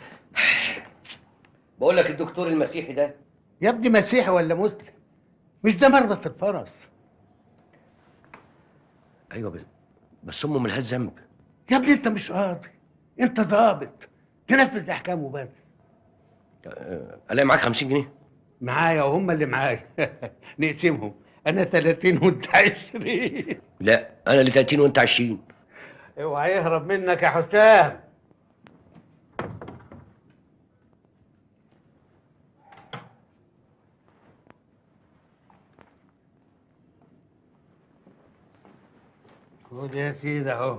بقول لك الدكتور المسيحي ده يا ابني مسيحي ولا مسلم مش ده مربط الفرس ايوه بس بس امه ملهاش ذنب يا ابني انت مش قاضي انت ضابط تنفذ احكامه بس أه، الاقي معاك 50 جنيه معايا وهم اللي معايا نقسمهم انا 30 وانت 20 لا انا اللي 30 وانت 20 اوعى يهرب منك يا حسام خد يا سيدي اهو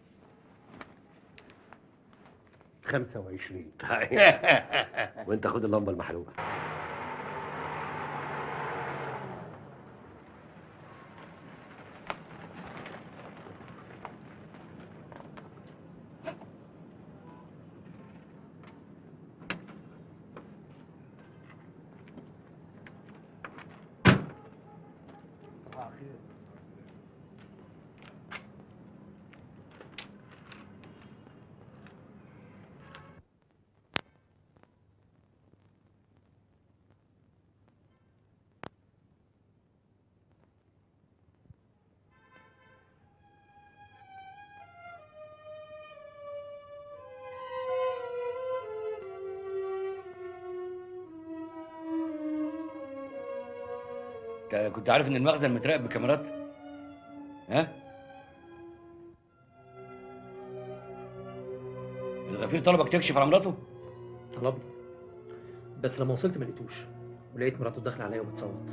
25 وانت خد اللمبه المحروقه انت كنت عارف ان المخزن متراقب بكاميرات ها الغفير طلبك تكشف على مراته طلبني بس لما وصلت ما لقيتوش ولقيت مراته داخله عليا وبتصوت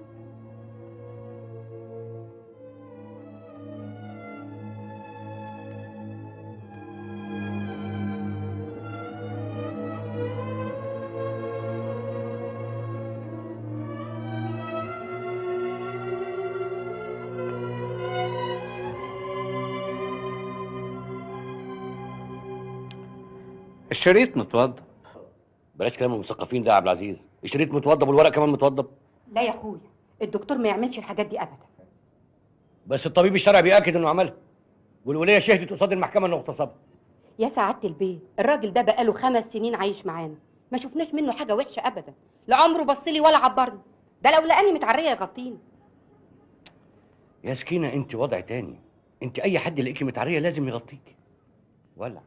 الشريط متوضب بلاش كلام المثقفين ده يا عبد العزيز الشريط متوضب والورق كمان متوضب لا يا اخويا الدكتور ما يعملش الحاجات دي ابدا بس الطبيب الشرعي بيأكد انه عملها والوليه شهدت قصاد المحكمه انه اغتصبها يا سعاده البيه الراجل ده بقاله خمس سنين عايش معانا ما شفناش منه حاجه وحشه ابدا لا عمره بص لي ولا عبرني ده لو لقاني متعريه يغطيني يا سكينه انت وضع تاني انت اي حد يلاقيكي متعريه لازم يغطيك ولا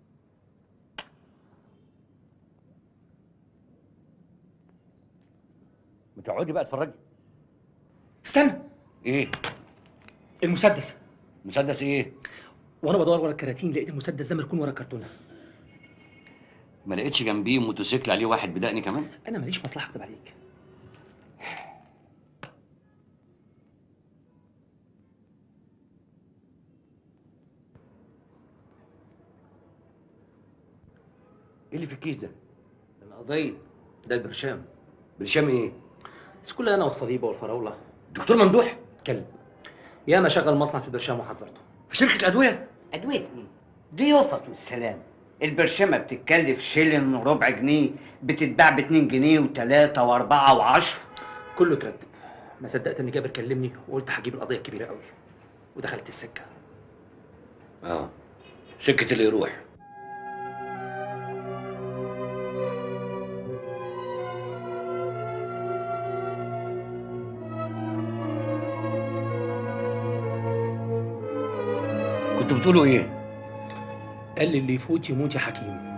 ما تقعدي بقى اتفرجي استنى ايه المسدس مسدس ايه وانا بدور ورا الكراتين لقيت المسدس ده مركون ورا الكرتونه ما لقيتش جنبيه موتوسيكل عليه واحد بدقني كمان انا ماليش مصلحه اكتب عليك ايه اللي في الكيس ده القضيه ده البرشام برشام ايه بس كل انا والصليبه والفراوله دكتور ممدوح كلب يا ما شغل مصنع في البرشام وحذرته في شركه ادويه ادويه ايه دي يفط والسلام البرشامه بتتكلف شيلن وربع جنيه بتتباع ب 2 جنيه و3 و4 و10 كله ترتب ما صدقت ان جابر كلمني وقلت هجيب القضيه الكبيره قوي ودخلت السكه اه سكه اللي يروح كنتوا بتقولوا ايه قال لي اللي يفوت يموت يا حكيم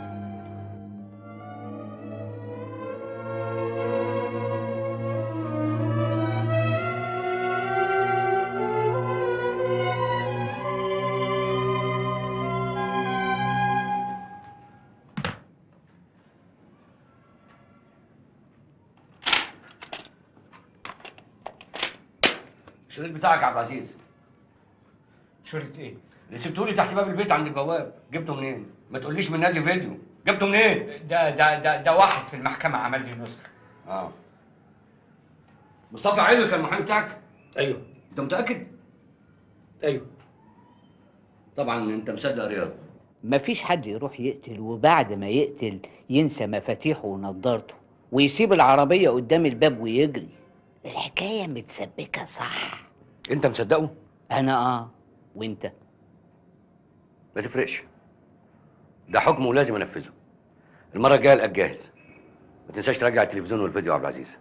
الشريط بتاعك يا عبد العزيز شريط ايه؟ اللي سبتهولي تحت باب البيت عند البواب جبته منين؟ ما تقوليش من نادي فيديو جبته منين؟ ده ده ده ده واحد في المحكمة عمل لي نسخة اه مصطفى علوي كان المحامي بتاعك؟ ايوه انت متأكد؟ ايوه طبعا انت مصدق رياض مفيش حد يروح يقتل وبعد ما يقتل ينسى مفاتيحه ونضارته ويسيب العربية قدام الباب ويجري الحكاية متسبكة صح انت مصدقه؟ أنا آه وأنت ما تفرقش ده حكم ولازم انفذه المره الجايه القاك جاهز ما تنساش ترجع التلفزيون والفيديو يا عبد العزيز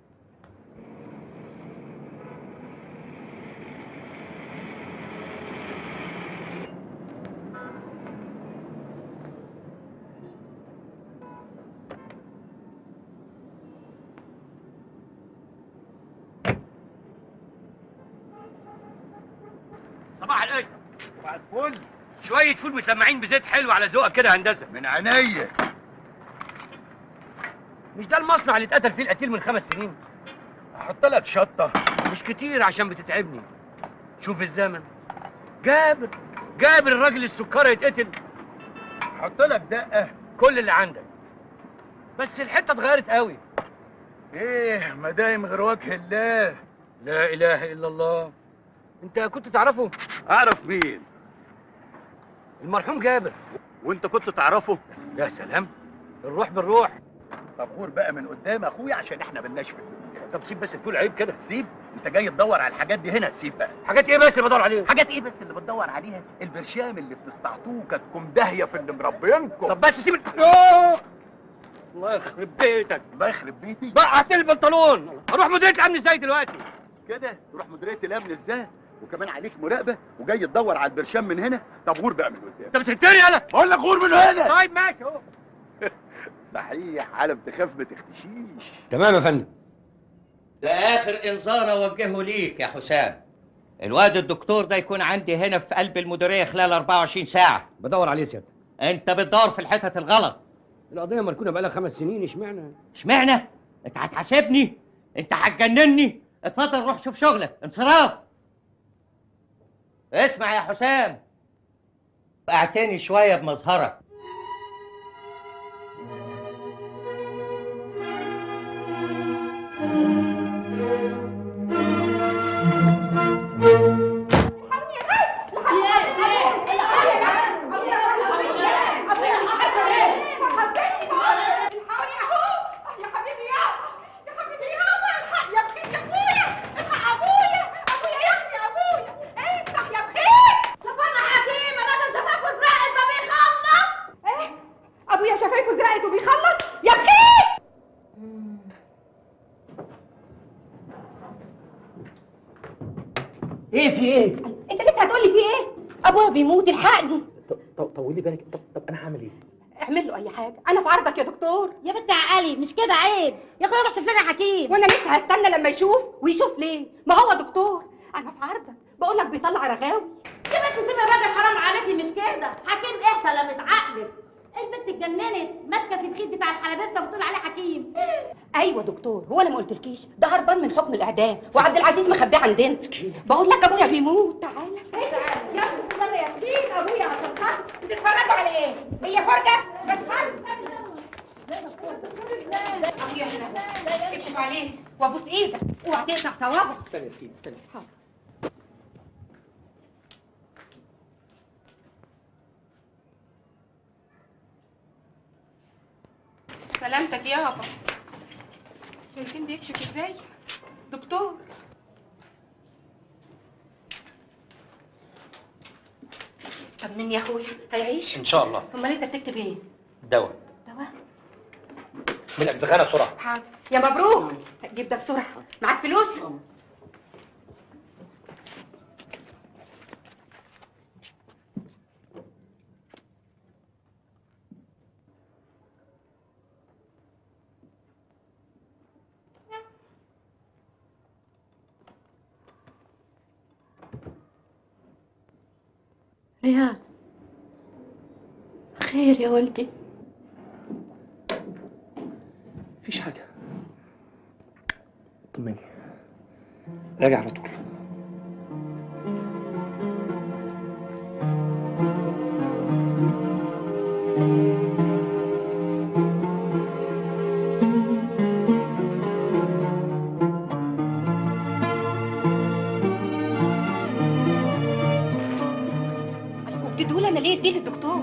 صباح القشطة صباح الفل شوية فول متلمعين بزيت حلو على ذوقك كده يا هندسة من عينيا مش ده المصنع اللي اتقتل فيه القتيل من خمس سنين احط لك شطة مش كتير عشان بتتعبني شوف الزمن جابر جابر الراجل السكري يتقتل حط لك دقه كل اللي عندك بس الحته اتغيرت قوي ايه ما دايم غير وجه الله لا اله الا الله انت كنت تعرفه اعرف مين المرحوم جابر وانت كنت تعرفه يا سلام الروح بالروح طب غور بقى من قدام اخويا عشان احنا ملناش في الدنيا طب سيب بس الفول عيب كده سيب انت جاي تدور على الحاجات دي هنا سيب بقى حاجات ايه بس اللي بدور عليها حاجات ايه بس اللي بتدور عليها البرشام اللي بتستعطوه كاتكم داهيه في اللي مربينكم طب بس سيب ال- أوه! الله يخرب بيتك الله يخرب بيتي بقى هات لي البنطلون اروح مديريه الامن ازاي دلوقتي كده تروح مديريه الامن ازاي وكمان عليك مراقبه وجاي تدور على البرشام من هنا طب غور بقى من قدام انت بتهتري انا بقول لك غور من هنا طيب ماشي اهو صحيح عالم تخاف ما تختشيش تمام يا فندم ده اخر انذار اوجهه ليك يا حسام الواد الدكتور ده يكون عندي هنا في قلب المديريه خلال 24 ساعه بدور عليه سيادتك انت بتدور في الحتت الغلط القضيه مركونه بقالها خمس سنين اشمعنى اشمعنى انت هتحاسبني انت هتجنني اتفضل روح شوف شغلك انصراف اسمع يا حسام اعتني شويه بمظهرك ابويا شفايفه زرقت وبيخلص يا بخيت ايه في ايه؟ انت لسه هتقولي في ايه ابويا بيموت الحقني طب طولي بالك طب طب انا هعمل ايه؟ اعمل له اي حاجه انا في عرضك يا دكتور يا بنت عقلي مش كده عيب يا اخويا روح شوف لنا حكيم وانا لسه هستنى لما يشوف ويشوف ليه ما هو دكتور انا في عرضك بقول لك بيطلع رغاوي يا بنت سيبي الراجل حرام عليكي مش كده حكيم احسن لما اتعقلب البنت اتجننت ماسكه في الخيط بتاع الحلبسه وبتقول عليه حكيم ايوه دكتور هو انا ما قلتلكيش ده هربان من حكم الاعدام وعبد العزيز مخبيه عندنا بقول لك ابويا بيموت تعالى يا ابني يا سيدي ابويا عشان خاطر بتتفرجوا على ايه هي فرجه بتفرج ابويا هنا اكشف عليه وابوس ايدك اوعى تقطع صوابعك استني يا سكين استني سلامتك يابا شايفين بيكشف ازاي دكتور طمني يا اخويا هيعيش ان شاء الله امال انت بتكتب ايه دواء دواء من الاجزخانه بسرعه حاضر يا مبروك جيب ده بسرعه معاك فلوس رياض خير يا ولدي مفيش حاجه طمني راجع على طول وبتديهولي انا ليه اديه للدكتور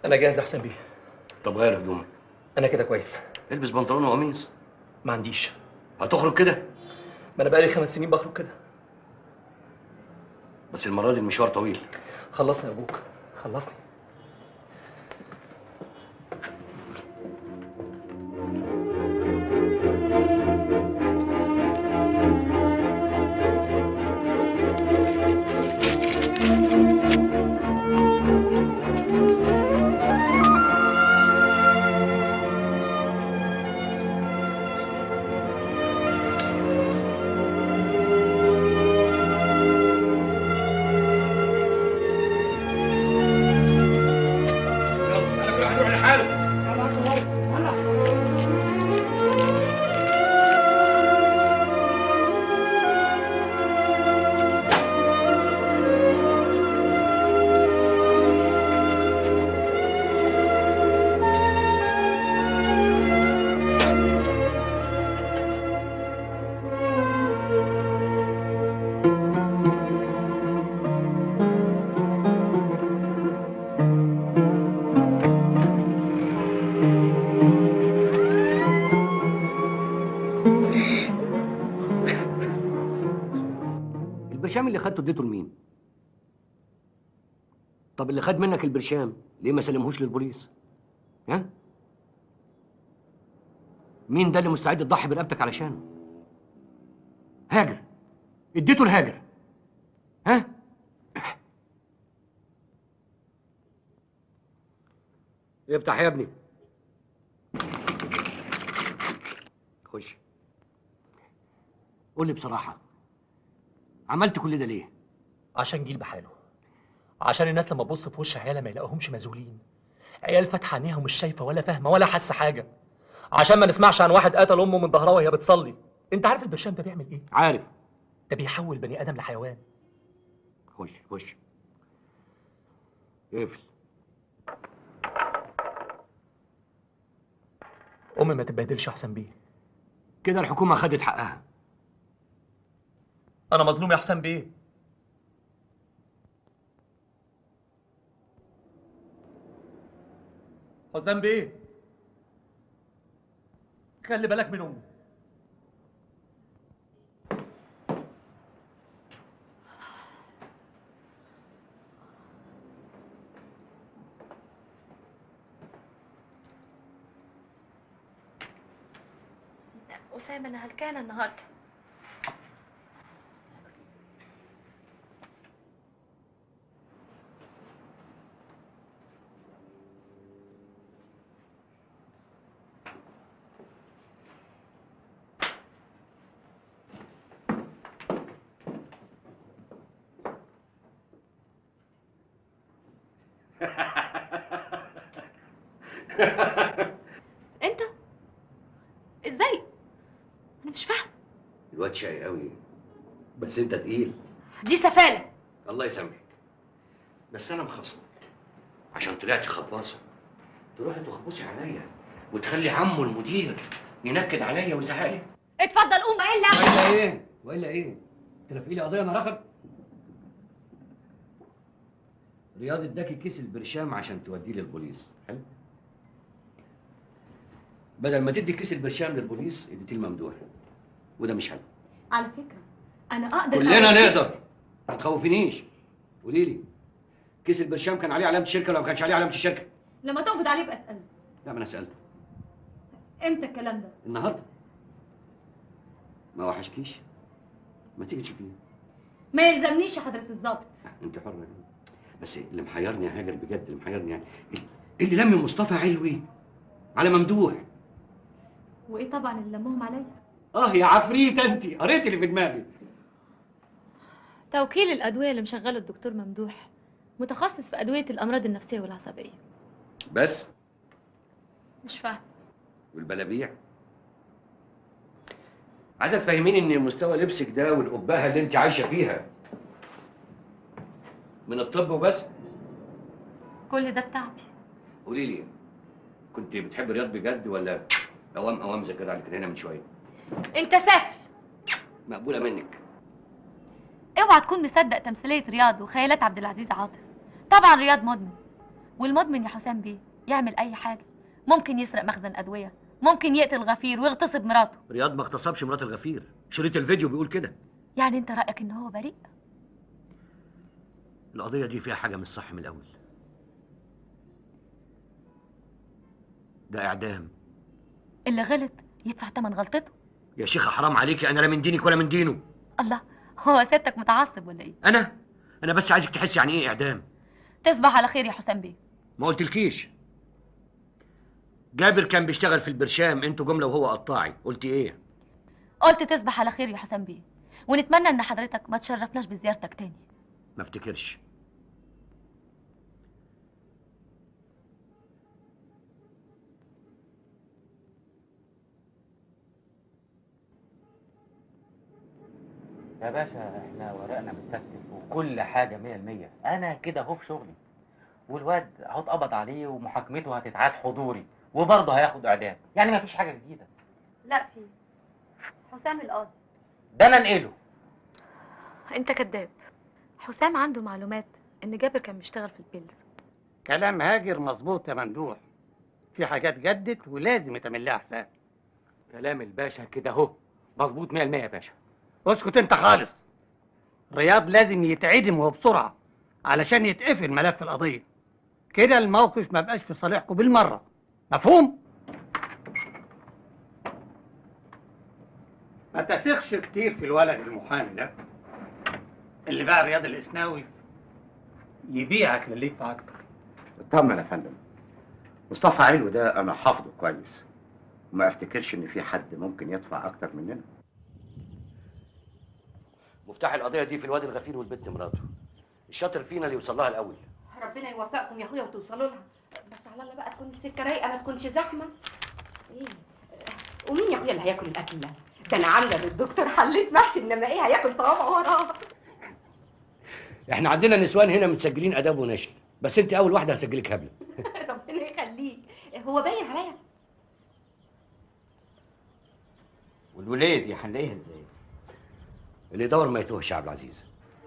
انا جاهز يا حسين بيه طب غير هدومك انا كده كويس البس بنطلون وقميص ما عنديش هتخرج كده ما انا بقالي خمس سنين بخرج كده بس المره دي المشوار طويل خلصني يا ابوك خلصني البرشام اللي خدته اديته لمين؟ طب اللي خد منك البرشام ليه ما سلمهوش للبوليس؟ ها؟ مين ده اللي مستعد تضحي برقبتك علشانه؟ هاجر اديته لهاجر ها؟ افتح يا ابني خش قول لي بصراحه عملت كل ده ليه؟ عشان جيل بحاله عشان الناس لما تبص في وش عيالها ما يلاقوهمش مذهولين عيال فاتحه عينيها ومش شايفه ولا فاهمه ولا حاسه حاجه عشان ما نسمعش عن واحد قتل امه من ظهرها وهي بتصلي انت عارف البرشام ده بيعمل ايه عارف ده بيحول بني ادم لحيوان خش خش اقفل امي ما تتبهدلش احسن بيه كده الحكومه خدت حقها انا مظلوم يا حسام بيه حسام بيه خلي بالك من امي أسامة أنا هلكانة النهاردة أنت إزاي؟ أنا مش فاهمة الواد شقي قوي بس انت تقيل دي سفالة الله يسامحك بس انا مخصمك عشان طلعتي خباصه تروحي تخبصي عليا وتخلي عمه المدير ينكد عليا ويزعق لي اتفضل قوم إلا والا ايه؟ والا ايه؟ تلفقي لي قضيه انا رافض رياض اداكي كيس البرشام عشان توديه للبوليس حلو بدل ما تدي كيس البرشام للبوليس اديتيه لممدوح وده مش حلو على فكرة أنا أقدر كلنا أوديك- نقدر ما تخوفينيش قولي لي كيس البرشام كان عليه علامه الشركه ولا ما كانش عليه علامه الشركه لما تقبض عليه بقى اسألني لا ما انا سالته إمتى الكلام ده؟ النهارده ما وحشكيش ما تيجي تشوفيه ما يلزمنيش يا حضرة الضابط انت حره بس اللي محيرني يا هاجر بجد اللي محيرني يعني اللي لم مصطفى علوي على ممدوح وإيه طبعا اللي لمهم عليا اه يا عفريت انت قريت اللي في دماغي توكيل الأدوية اللي مشغله الدكتور ممدوح متخصص في أدوية الأمراض النفسية والعصبية بس مش فاهم والبلابيع عايزه تفهميني ان مستوى لبسك ده والقباها اللي انت عايشه فيها من الطب وبس كل ده بتعبي قولي لي كنت بتحب رياض بجد ولا اوام اوام زي كده على كده هنا من شويه أنت سافل مقبوله منك اوعى تكون مصدق تمثيلية رياض وخيالات عبد العزيز عاطف طبعا رياض مدمن والمدمن يا حسام بيه يعمل اي حاجه ممكن يسرق مخزن ادويه ممكن يقتل غفير ويغتصب مراته رياض ما اغتصبش مرات الغفير شريط الفيديو بيقول كده يعني انت رايك ان هو بريء القضيه دي فيها حاجه مش صح من الاول ده اعدام اللي غلط يدفع ثمن غلطته يا شيخه حرام عليكي انا لا من دينك ولا من دينه الله هو ستك متعصب ولا ايه انا انا بس عايزك تحسي يعني ايه اعدام تصبح على خير يا حسام بيه ما قلتلكيش جابر كان بيشتغل في البرشام انتوا جمله وهو قطاعي قلتي ايه قلت تصبح على خير يا حسام بيه ونتمنى ان حضرتك ما تشرفناش بزيارتك تاني ما افتكرش يا باشا احنا ورقنا متستف وكل حاجة مية المية أنا كده أهو في شغلي والواد اهو اتقبض عليه ومحاكمته هتتعاد حضوري وبرضه هياخد إعدام يعني مفيش حاجة جديدة لا في حسام القاضي ده أنا أنقله انت كذاب حسام عنده معلومات ان جابر كان بيشتغل في البيلز كلام هاجر مظبوط يا ممدوح في حاجات جدت ولازم يتعمل لها حساب كلام الباشا كده أهو مظبوط 100% يا باشا اسكت انت خالص رياض لازم يتعدم وبسرعه علشان يتقفل ملف القضيه كده الموقف ما بقاش في صالحكم بالمره مفهوم ما تثقش كتير في الولد المحامي ده اللي بقى رياض الاسناوي يبيعك للي يدفع اكتر اطمن يا فندم مصطفى علو ده انا حافظه كويس وما افتكرش ان في حد ممكن يدفع اكتر مننا مفتاح القضيه دي في الواد الغفير والبنت مراته الشاطر فينا اللي يوصل لها الاول ربنا يوفقكم يا اخويا وتوصلوا لها بس على الله بقى تكون السكه رايقه ما تكونش زحمه ايه آه، ومين يا اخويا اللي هياكل الاكل ده ده انا عامله للدكتور حليت محشي انما ايه هياكل صوابع وراه احنا عندنا نسوان هنا متسجلين اداب ونشر بس انت اول واحده هسجلك هبله ربنا يخليك هو باين عليا والولاد دي هنلاقيها ازاي اللي يدور ما يتوهش يا عبد العزيز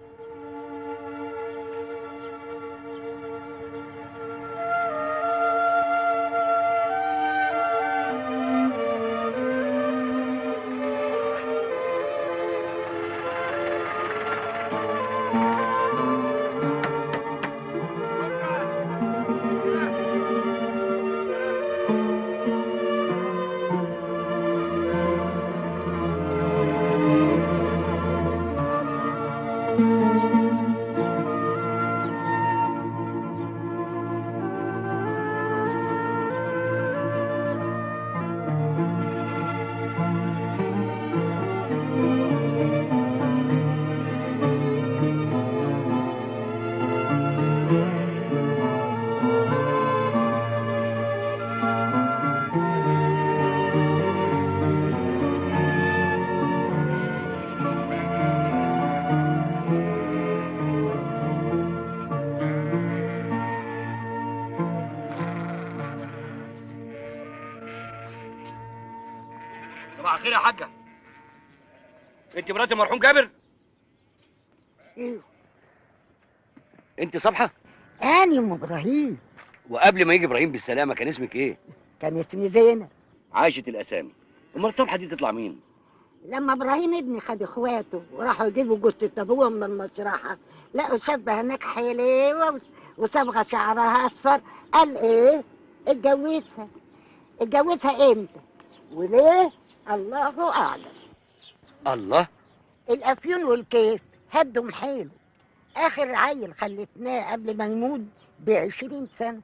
صباح الخير يا حاجه انت مرات المرحوم جابر ايوه انت صبحه اني ام ابراهيم وقبل ما يجي ابراهيم بالسلامه كان اسمك ايه كان اسمي زينب عاشت الاسامي امال صبحه دي تطلع مين لما ابراهيم ابني خد اخواته وراحوا يجيبوا جثه ابوهم من المشرحه لقوا شابه هناك حلوه و- وصبغه شعرها اصفر قال ايه اتجوزها اتجوزها امتى وليه الله اعلم الله الافيون والكيف هدهم حيله اخر عيل خلفناه قبل ما يموت بعشرين سنه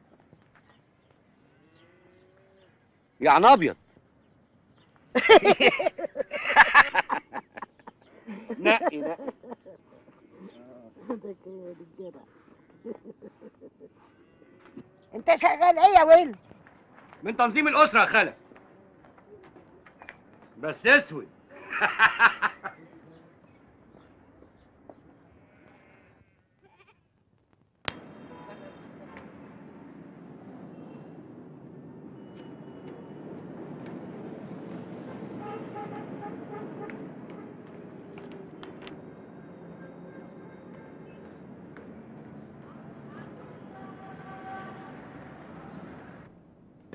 يعني ابيض نقي نقي ده كده الجدع. انت شغال ايه يا ويل من تنظيم الاسره يا خالد بس اسود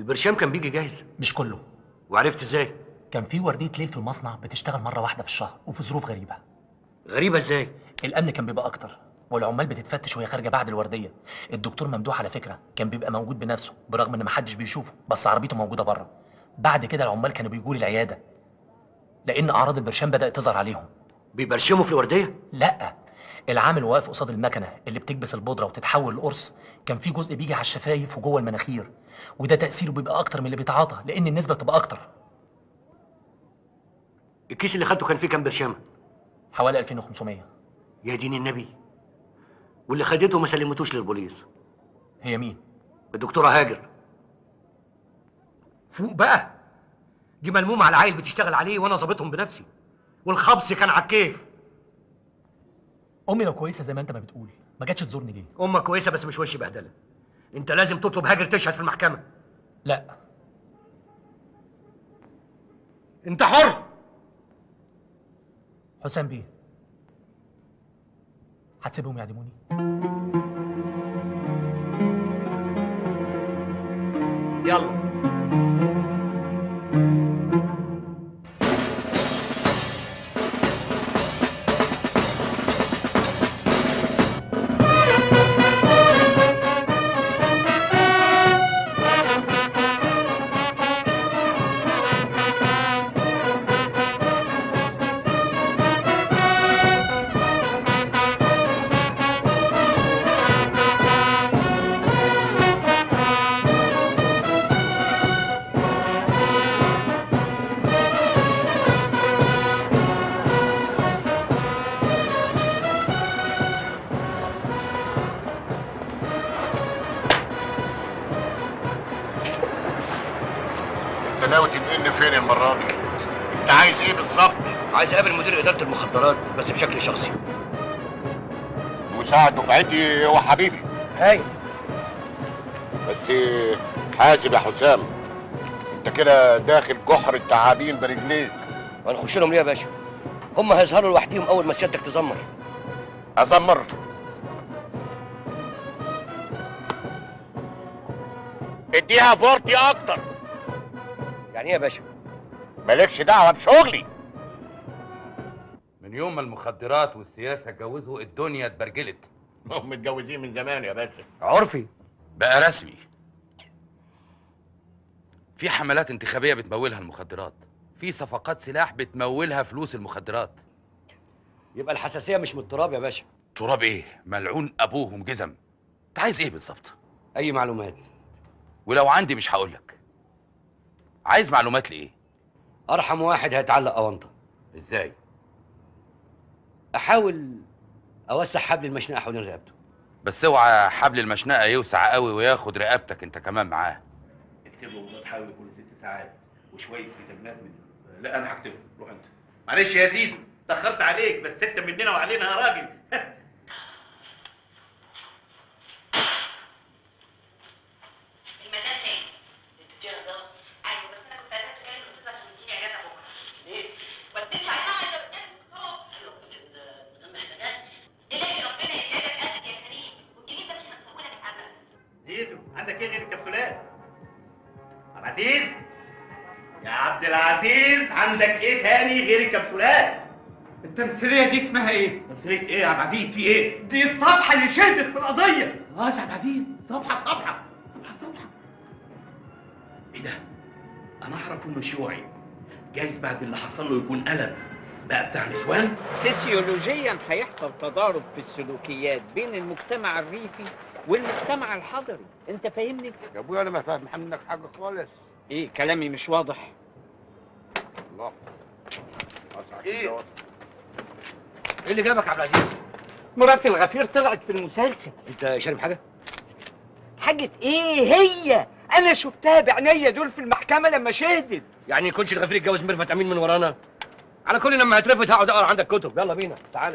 البرشام كان بيجي جاهز مش كله وعرفت ازاي كان في ورديه ليل في المصنع بتشتغل مره واحده في الشهر وفي ظروف غريبه غريبه ازاي الامن كان بيبقى اكتر والعمال بتتفتش وهي خارجه بعد الورديه الدكتور ممدوح على فكره كان بيبقى موجود بنفسه برغم ان محدش بيشوفه بس عربيته موجوده بره بعد كده العمال كانوا بيجوا لي العياده لان اعراض البرشام بدات تظهر عليهم بيبرشموا في الورديه لا العامل واقف قصاد المكنه اللي بتكبس البودره وتتحول لقرص كان في جزء بيجي على الشفايف وجوه المناخير وده تاثيره بيبقى اكتر من اللي بيتعاطى لان النسبه بتبقى اكتر الكيس اللي خدته كان فيه كام برشامه حوالي 2500 يا دين النبي واللي خدته ما سلمتوش للبوليس هي مين الدكتوره هاجر فوق بقى دي ملمومه على عيل بتشتغل عليه وانا ظابطهم بنفسي والخبز كان على الكيف امي لو كويسه زي ما انت ما بتقول ما جاتش تزورني ليه امك كويسه بس مش وش بهدله انت لازم تطلب هاجر تشهد في المحكمه لا انت حر حسام بيه هتسيبهم يعدموني يلا انت ناوي تنقلني فين المره دي؟ انت عايز ايه بالظبط؟ عايز اقابل مدير اداره المخدرات بس بشكل شخصي مساعد دفعتي هو حبيبي هاي بس حاسب يا حسام انت كده داخل جحر التعابين برجليك هنخش لهم ليه يا باشا هم هيظهروا لوحديهم اول ما سيادتك تزمر ازمر اديها فورتي اكتر يعني ايه يا باشا مالكش دعوه بشغلي من يوم ما المخدرات والسياسه اتجوزوا الدنيا اتبرجلت هم متجوزين من زمان يا باشا عرفي بقى رسمي في حملات انتخابيه بتمولها المخدرات في صفقات سلاح بتمولها فلوس المخدرات يبقى الحساسيه مش من التراب يا باشا تراب ايه ملعون ابوهم جزم انت عايز ايه بالظبط اي معلومات ولو عندي مش هقولك عايز معلومات لايه ارحم واحد هيتعلق اونطه ازاي احاول اوسع حبل المشنقه حوالين رقبته بس اوعى حبل المشنقه يوسع قوي وياخد رقبتك انت كمان معاه اكتب له وضع حاول كل ست ساعات وشويه فيتامينات من لا انا هكتبه روح انت معلش يا زيزو اتاخرت عليك بس انت مننا وعلينا يا راجل زيزو عندك ايه غير الكبسولات؟ عبد العزيز يا عبد العزيز عندك ايه تاني غير الكبسولات؟ التمثيليه دي اسمها ايه؟ تمثيليه ايه يا عبد العزيز في ايه؟ دي الصفحه اللي شهدت في القضيه خلاص يا عبد العزيز صبحه صبحه صبحه صبحه ايه ده؟ انا اعرف انه شيوعي جايز بعد اللي حصل له يكون قلب بقى بتاع نسوان سيسيولوجيا هيحصل تضارب في السلوكيات بين المجتمع الريفي والمجتمع الحضري انت فاهمني يا ابويا انا ما فاهم منك حاجه خالص ايه كلامي مش واضح الله ايه ايه اللي جابك يا عبد العزيز مرات الغفير طلعت في المسلسل انت شارب حاجه حاجة ايه هي انا شفتها بعينيا دول في المحكمة لما شهدت يعني يكونش الغفير اتجوز ميرفت امين من ورانا على كل لما هترفد هقعد اقرا عندك كتب يلا بينا تعالى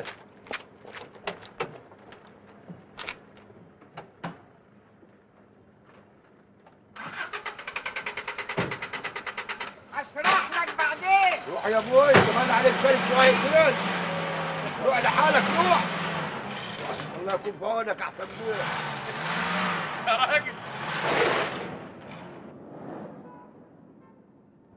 هشرح لك بعدين روح يا ابوي كمان عليك شويه شويه فلوس روح لحالك روح الله يكون في عونك احسن ابويا يا راجل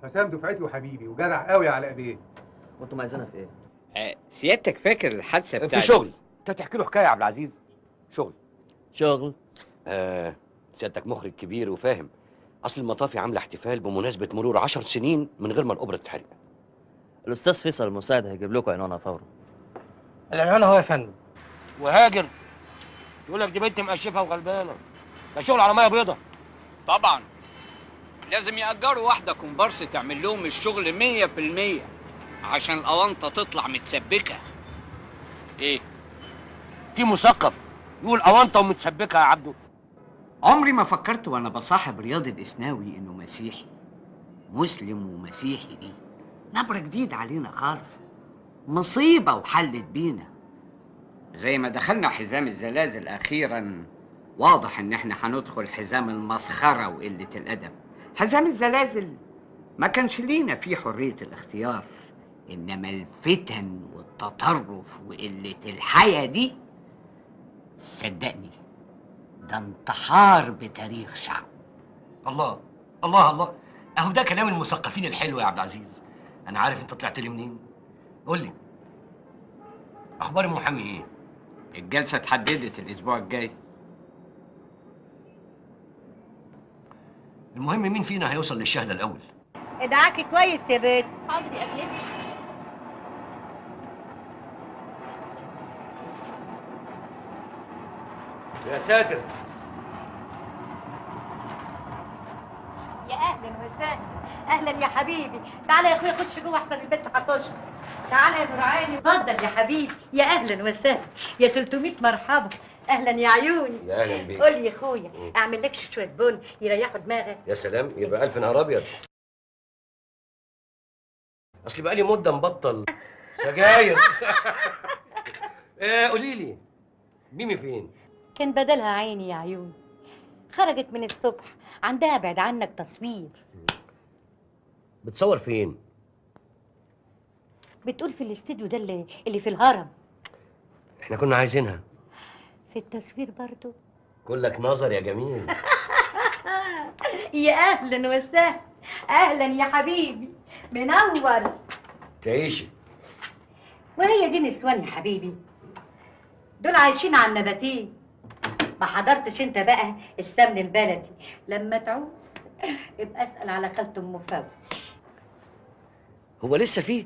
حسام دفعتي وحبيبي وجدع قوي على ايديه وانتم عايزينها في ايه؟ آه، سيادتك فاكر الحادثه في بتاعت شغل انت تحكي له حكايه يا عبد العزيز شغل شغل آه سيادتك مخرج كبير وفاهم اصل المطافي عامله احتفال بمناسبه مرور عشر سنين من غير ما الاوبرا تتحرق الاستاذ فيصل المساعد هيجيب لكم عنوانها فورا العنوان هو يا فندم وهاجر يقول لك دي بنت مقشفه وغلبانه ده شغل على ميه بيضه طبعا لازم يأجروا واحدة كومبارس تعمل لهم الشغل مية في المية عشان الأونطة تطلع متسبكة إيه؟ في مثقف يقول اونطه ومتسبكه يا عبده عمري ما فكرت وأنا بصاحب رياض الإسناوي إنه مسيحي مسلم ومسيحي دي نبرة جديدة علينا خالص مصيبة وحلت بينا زي ما دخلنا حزام الزلازل أخيرا واضح إن إحنا هندخل حزام المسخرة وقلة الأدب حزام الزلازل ما كانش لينا فيه حرية الاختيار إنما الفتن والتطرف وقلة الحياة دي صدقني ده انتحار بتاريخ شعب الله الله الله اهو ده كلام المثقفين الحلو يا عبد العزيز انا عارف انت طلعت لي منين قول لي اخبار المحامي ايه الجلسة اتحددت الأسبوع الجاي المهم مين فينا هيوصل للشهاده الاول ادعاكي كويس يا بنت حاضر يا قبلتي يا ساتر يا اهلا وسهلا اهلا يا حبيبي تعالى يا اخويا خش جوه احسن البنت هتخش تعالى يا نور عيني اتفضل يا حبيبي يا اهلا وسهلا يا 300 مرحبا اهلا يا عيوني يا اهلا بيك قول لي يا اخويا اعمل لك شويه بن يريحوا دماغك يا سلام يبقى الف نهار ابيض اصل بقالي مده مبطل سجاير آه، قولي لي ميمي فين كان بدلها عيني يا عيوني خرجت من الصبح عندها بعد عنك تصوير بتصور فين بتقول في الاستوديو ده اللي, اللي في الهرم احنا كنا عايزينها في التصوير برضو كلك نظر يا جميل يا اهلا وسهلا اهلا يا حبيبي منور تعيشي وهي دي نسوان يا حبيبي دول عايشين على النباتين ما حضرتش انت بقى السمن البلدي لما تعوز ابقى اسال على خالة ام فوزي هو لسه فيه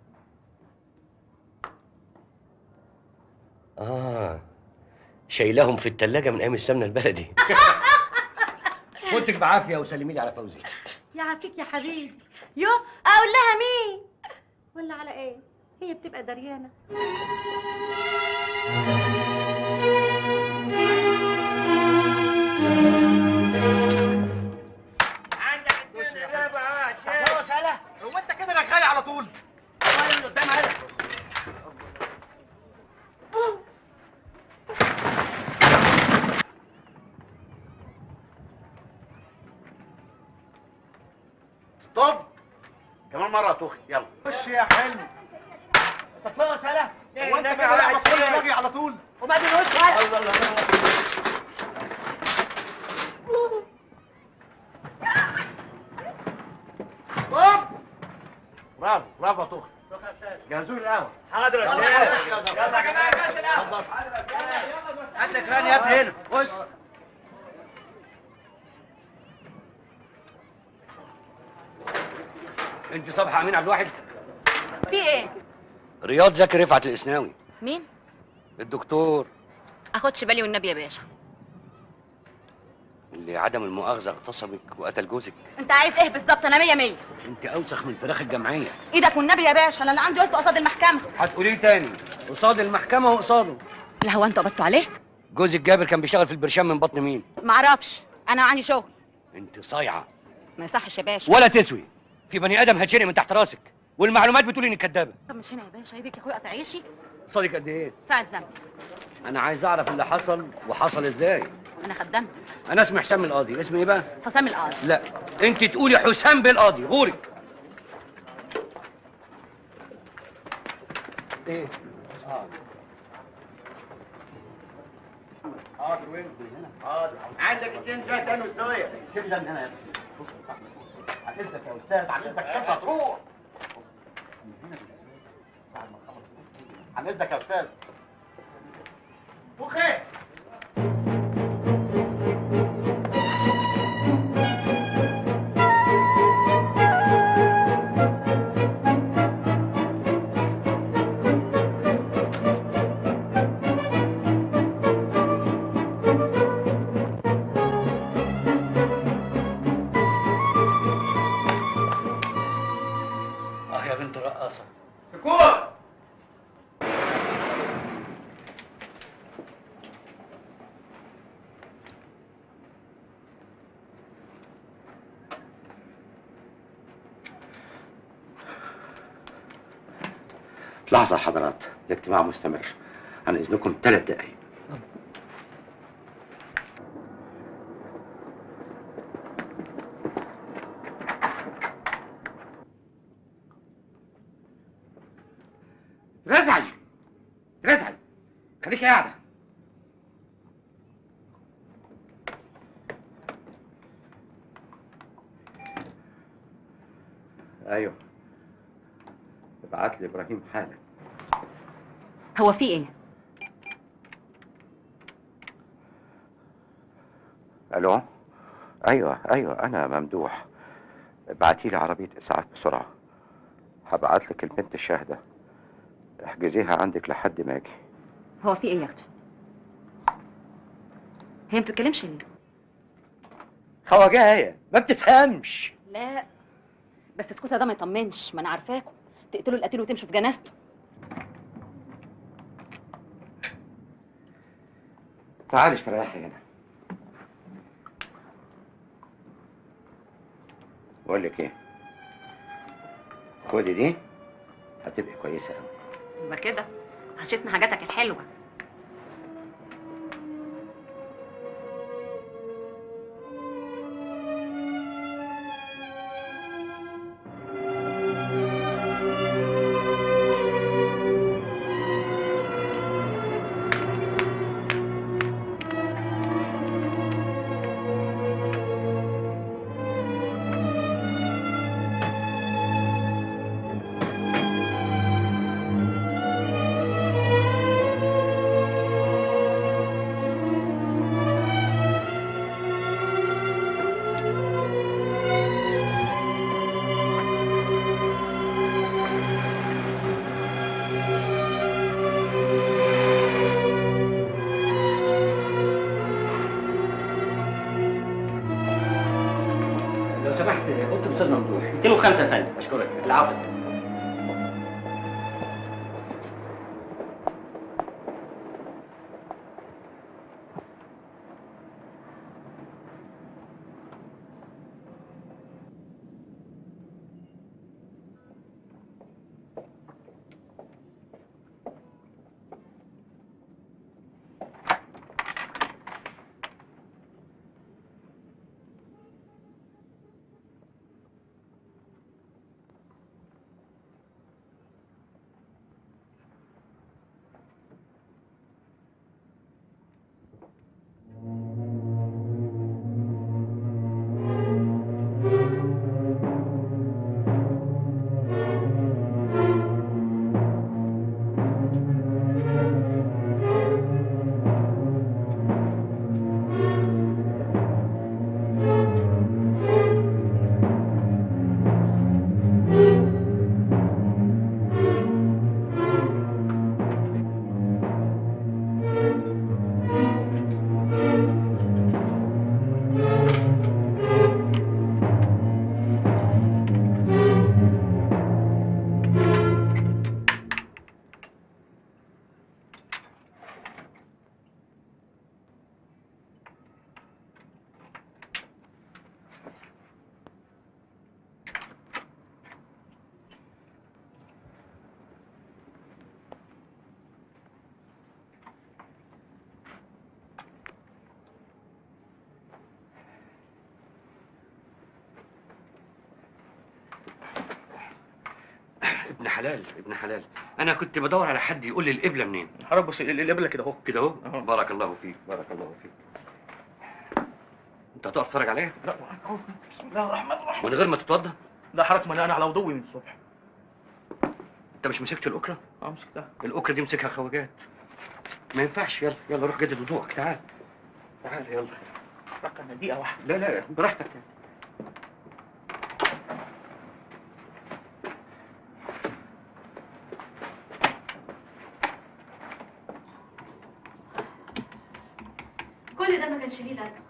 اه شايلهم في التلاجة من ايام السمنه البلدي فوتك بعافيه وسلمي لي على فوزي يعافيك يا حبيبي يو اقول لها مين ولا على ايه هي بتبقى دريانه هو انت كده رغاي على طول قدام هلا ستوب كمان مره يا توخي يلا خش يا حلو تطلعوا سلا هو انت كده لعبك كل باجي على طول وبعدين وش هلا الله الله ستوب برافو برافو يا توخي جهزوا لي القهوه حاضر يا سيدي. يلا يلا يا جماعه كاس القهوه هات لك راني يا ابني هنا خش انت صبحي امين عبد الواحد في ايه رياض زكي رفعت الاسناوي مين الدكتور اخدش بالي والنبي يا باشا اللي عدم المؤاخذه اغتصبك وقتل جوزك انت عايز ايه بالظبط انا مية مية انت اوسخ من فراخ الجمعيه ايدك والنبي يا باشا انا اللي عندي قلته قصاد المحكمه هتقولي تاني قصاد المحكمه وقصاده لا هو انتوا قبضتوا عليه جوزك جابر كان بيشتغل في البرشام من بطن مين معرفش انا عندي شغل انت صايعه ما يصحش يا باشا ولا تسوي في بني ادم هتشنق من تحت راسك والمعلومات بتقول انك كدابه طب مش هنا يا باشا ايدك يا اخويا قطعيشي صادق قد ايه ساعة زمن انا عايز اعرف اللي حصل وحصل ازاي انا خدمت انا اسمي حسام القاضي اسمي ايه بقى حسام القاضي لا انت تقولي حسام بالقاضي غورك ايه اه حاضر وين حاضر عندك اتنين زي تاني وسوية شيل ده من هنا يا ابني بعد اذنك يا استاذ بعد اذنك مش هتروح عن اذنك يا استاذ وخير اه يا بنت الرقاصه كور لحظة يا حضرات الاجتماع مستمر عن إذنكم ثلاث دقايق رزعي رزعي خليك قاعدة أيوه ابعت لي إبراهيم حالا هو في ايه؟ ألو أيوه أيوه أنا ممدوح ابعتي لي عربية إسعاف بسرعة هبعت لك البنت الشاهدة احجزيها عندك لحد ما أجي هو في ايه يا اختي؟ هي ما بتتكلمش ليه؟ خواجاية ما بتفهمش لا بس اسكتها ده ما يطمنش ما انا عارفاكم تقتلوا القتيل وتمشوا في جنازته تعالي استريحي هنا بقول لك ايه خدي دي هتبقي كويسه قوي يبقى كده عشتنا حاجاتك الحلوه لو سمحت اوضه الاستاذ ممدوح 205 يا فندم اشكرك العفو ابن حلال ابن حلال انا كنت بدور على حد يقول لي القبله منين حضرتك بص القبله كده اهو كده اهو بارك الله فيك بارك الله فيك انت هتقف تتفرج عليها لا اهو بسم الله الرحمن الرحيم من غير ما تتوضى ده حضرتك ما انا على وضوي من الصبح انت مش مسكت الاكره اه مسكتها الاكره دي مسكها خواجات ما ينفعش يلا يلا روح جدد وضوءك تعال تعال يلا رقم دقيقه واحده لا لا براحتك كل ده ما كانش ليه لازمه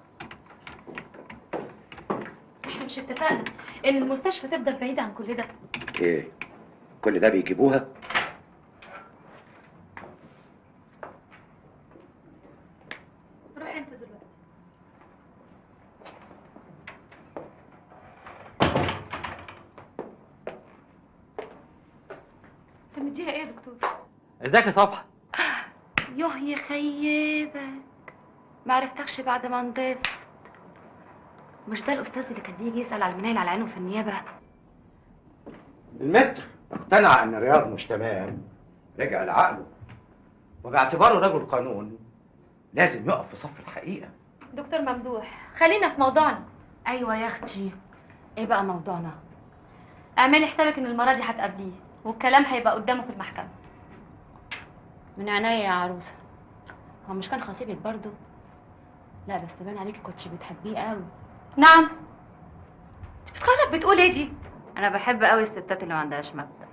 احنا مش اتفقنا ان المستشفى تفضل بعيده عن كل ده ايه كل ده بيجيبوها روح انت دلوقتي انت مديها ايه يا دكتور ازيك يا صبحي يوه يخيبك ما عرفتكش بعد ما نضفت مش ده الاستاذ اللي كان بيجي يسال على المنايل على عينه في النيابه المتر اقتنع ان رياض مش تمام رجع لعقله وباعتباره رجل قانون لازم يقف في صف الحقيقه دكتور ممدوح خلينا في موضوعنا ايوه يا اختي ايه بقى موضوعنا اعملي حسابك ان المره دي هتقابليه والكلام هيبقى قدامه في المحكمه من عينيا يا عروسه هو مش كان خطيبك برضو لا بس بان عليكي كنتش بتحبيه قوي نعم بتخرج بتقول ايه دي انا بحب قوي الستات اللي ما عندهاش مبدأ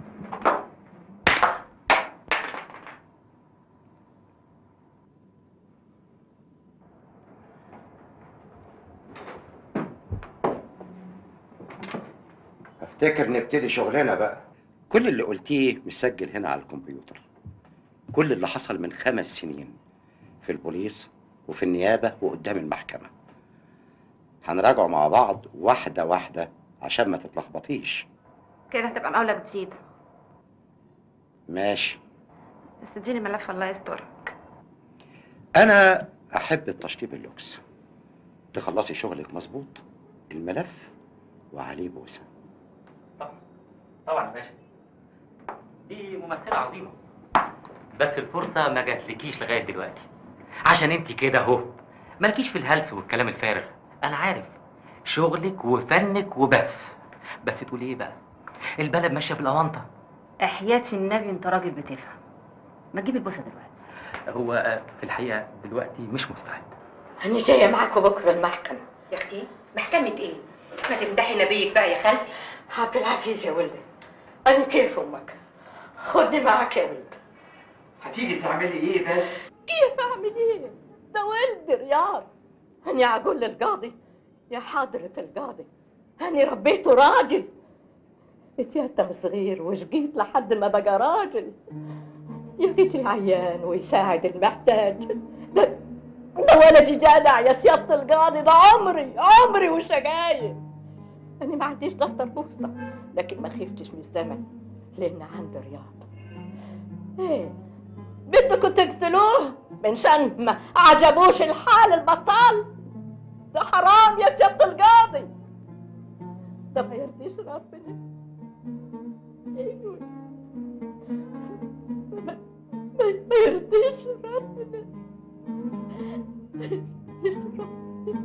افتكر نبتدي شغلنا بقى كل اللي قلتيه مسجل هنا على الكمبيوتر كل اللي حصل من خمس سنين في البوليس وفي النيابة وقدام المحكمة هنراجعه مع بعض واحدة واحدة عشان ما تتلخبطيش كده هتبقى مقاولة جديدة ماشي بس اديني ملف الله يسترك أنا أحب التشطيب اللوكس تخلصي شغلك مظبوط الملف وعليه بوسة طبعا يا باشا دي ممثلة عظيمة بس الفرصة ما جاتلكيش لغاية دلوقتي عشان انت كده اهو مالكيش في الهلس والكلام الفارغ انا عارف شغلك وفنك وبس بس تقول ايه بقى البلد ماشية بالاونطة احياتي النبي انت راجل بتفهم ما تجيب البوسة دلوقتي هو آه، في الحقيقة دلوقتي مش مستعد أنا جاية معاكم بكرة المحكمة يا اختي محكمة ايه ما تمدحي نبيك بقى يا خالتي عبد العزيز يا ولدي أنا كيف أمك خدني معاك يا ولد هتيجي تعملي إيه بس؟ كيف أعمل إيه؟ ده ولدي رياض أنا أقول للقاضي يا حضرة القاضي أنا ربيته راجل اتيتم صغير وشقيت لحد ما بقى راجل يا ريت العيان ويساعد المحتاج ده ده ولدي جدع يا سيادة القاضي ده عمري عمري وشقايق أنا ما عنديش دفتر بوسطة لكن ما خفتش من الزمن لأن عندي رياض إيه بدكم تقتلوه من شان ما عجبوش الحال البطال ده حرام يا سيادة القاضي ده ما يرضيش ربنا ايوه ما, ما- ما يرضيش ربنا ما يرضيش ربنا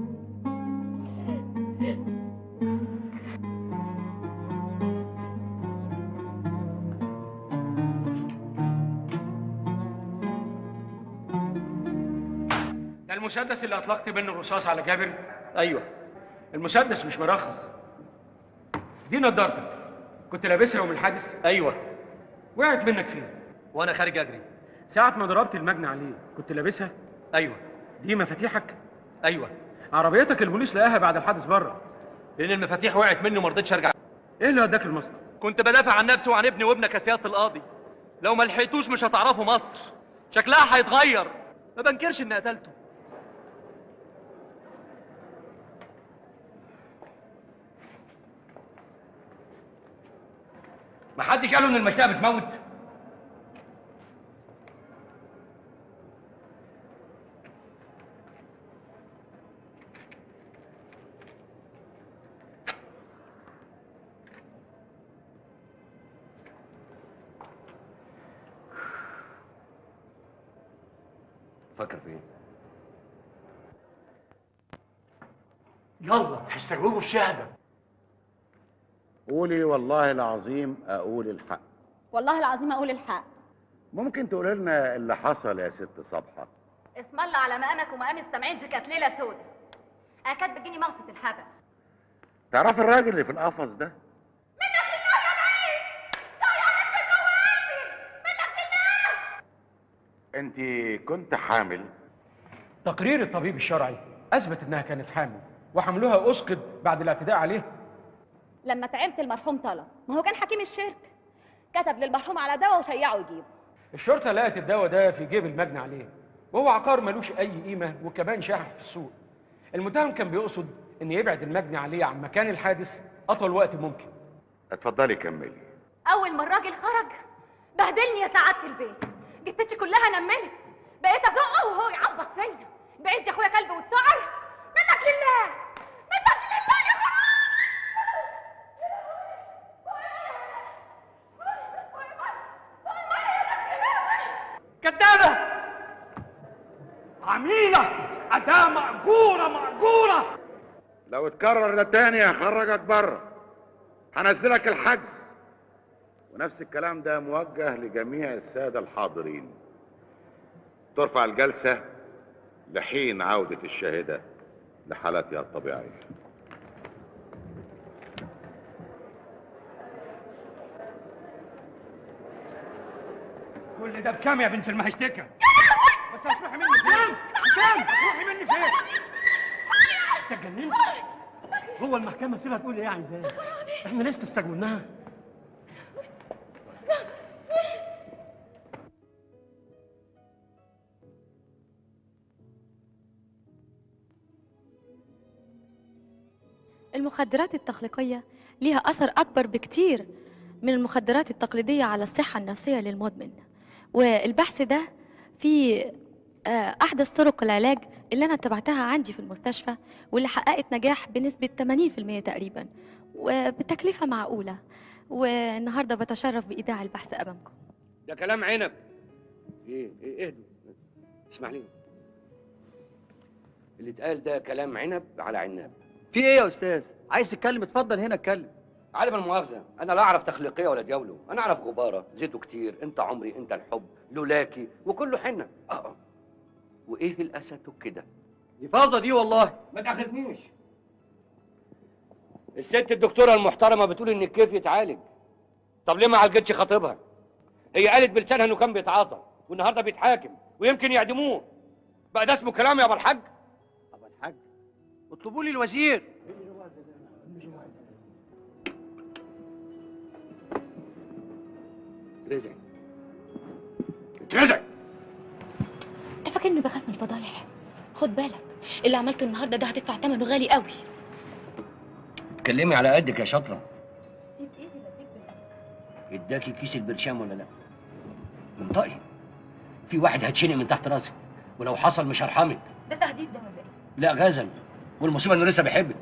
ده المسدس اللي اطلقت منه الرصاص على جابر ايوه المسدس مش مرخص دي نضارتك كنت لابسها يوم الحادث ايوه وقعت منك فين وانا خارج اجري ساعة ما ضربت المجني عليه كنت لابسها ايوه دي مفاتيحك ايوه عربيتك البوليس لقاها بعد الحادث بره لان المفاتيح وقعت مني وما رضيتش ارجع ايه اللي وداك المصنع كنت بدافع عن نفسي وعن ابني وابنك يا سياده القاضي لو ما لحقتوش مش هتعرفوا مصر شكلها هيتغير ما بنكرش اني قتلته محدش قالوا ان المشنقه بتموت فكر في ايه يلا هيستجوبوا الشهاده قولي والله العظيم اقول الحق والله العظيم اقول الحق ممكن تقول لنا اللي حصل يا ست صبحه اسم الله على مقامك ومقام السامعين دي كانت ليله سودة انا كانت بتجيني مغصة الهبل تعرف الراجل اللي في القفص ده انت كنت حامل تقرير الطبيب الشرعي اثبت انها كانت حامل وحملها اسقط بعد الاعتداء عليه لما تعبت المرحوم طلب ما هو كان حكيم الشركه كتب للمرحوم على دواء وشيعه يجيبه الشرطه لقت الدواء ده في جيب المجني عليه وهو عقار ملوش اي قيمه وكمان شاحح في السوق المتهم كان بيقصد ان يبعد المجني عليه عن مكان الحادث اطول وقت ممكن اتفضلي كملي اول ما الراجل خرج بهدلني يا سعاده البيت جتتي كلها نملت بقيت ازقه وهو يعبط فيا بعيد يا اخويا كلب وتسعر منك لله منك لله يا كدابه عميله اداه مأجوره مأجوره لو اتكرر ده تاني هخرجك بره هنزلك الحجز ونفس الكلام ده موجه لجميع السادة الحاضرين ترفع الجلسة لحين عودة الشاهدة لحالتها الطبيعية كل ده بكام يا بنت المهشتكه بس هتروحي مني فين بكام هتروحي مني فين انت اتجننت هو المحكمه سيبها تقول ايه عايزاه احنا لسه استجوبناها المخدرات التخليقية ليها أثر أكبر بكتير من المخدرات التقليدية على الصحة النفسية للمدمن والبحث ده في آه، أحدث طرق العلاج اللي أنا اتبعتها عندي في المستشفى واللي حققت نجاح بنسبة 80% تقريبا وبتكلفة معقولة والنهاردة بتشرف بإيداع البحث أمامكم ده كلام عنب ايه ايه اهدوا اسمح لي اللي اتقال ده كلام عنب على عناب في ايه يا استاذ عايز تتكلم اتفضل هنا اتكلم عدم المؤاخذة أنا لا أعرف تخليقية ولا دياولو أنا أعرف غبارة زيته كتير أنت عمري أنت الحب لولاكي وكله حنة آه آه وإيه الأسد كده دي فوضى دي والله ما تاخذنيش الست الدكتورة المحترمة بتقول إن الكيف يتعالج طب ليه ما عالجتش خطيبها هي قالت بلسانها إنه كان بيتعاطى والنهارده بيتحاكم ويمكن يعدموه بقى ده اسمه كلام يا أبو الحاج ابو الحاج اطلبوا لي الوزير اترزع اترزع أنت فاكر إني بخاف من الفضايح خد بالك اللي عملته النهاردة ده هتدفع ثمنه غالي قوي اتكلمي على قدك يا شاطرة اداكي كيس البرشام ولا لا انطقي في واحد هتشنق من تحت راسك ولو حصل مش هرحمك ده تهديد ده ولا إيه؟ لا غزل والمصيبه انه لسه بيحبك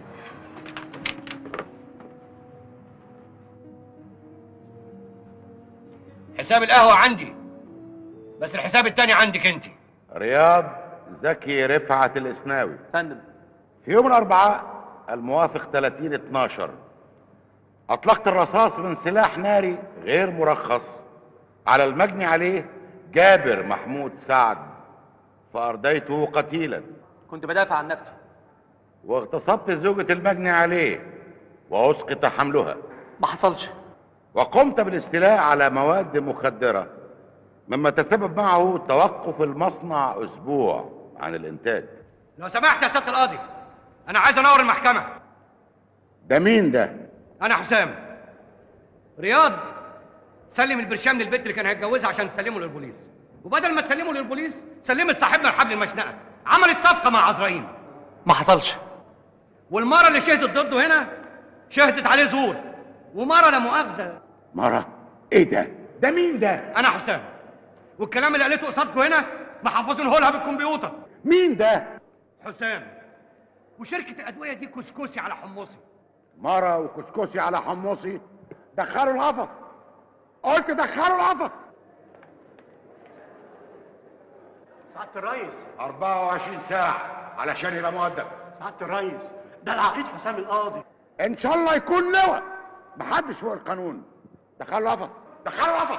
حساب القهوه عندي بس الحساب التاني عندك انت رياض زكي رفعت الاسناوي فندم في يوم الاربعاء الموافق 30 12 اطلقت الرصاص من سلاح ناري غير مرخص على المجني عليه جابر محمود سعد فارديته قتيلا كنت بدافع عن نفسي واغتصبت زوجة المجني عليه واسقط حملها ما حصلش وقمت بالاستيلاء على مواد مخدرة مما تسبب معه توقف المصنع اسبوع عن الانتاج لو سمحت يا سياده القاضي انا عايز انور المحكمه ده مين ده انا حسام رياض سلم البرشام للبنت اللي كان هيتجوزها عشان تسلمه للبوليس وبدل ما تسلمه للبوليس سلمت صاحبنا الحبل المشنقه عملت صفقه مع عزرائيل ما حصلش والمره اللي شهدت ضده هنا شهدت عليه زور ومره لا مؤاخذه مرة ايه ده ده مين ده انا حسام والكلام اللي قالته قصادكم هنا محفظينه لها بالكمبيوتر مين ده حسام وشركه الادويه دي كسكسي على حمصي مرة وكسكسي على حمصي دخلوا القفص قلت دخلوا القفص سعاده الريس 24 ساعة علشان يبقى مؤدب سعاده الريس ده العقيد حسام القاضي ان شاء الله يكون لواء محدش فوق القانون دخلوا قفص دخلوا قفص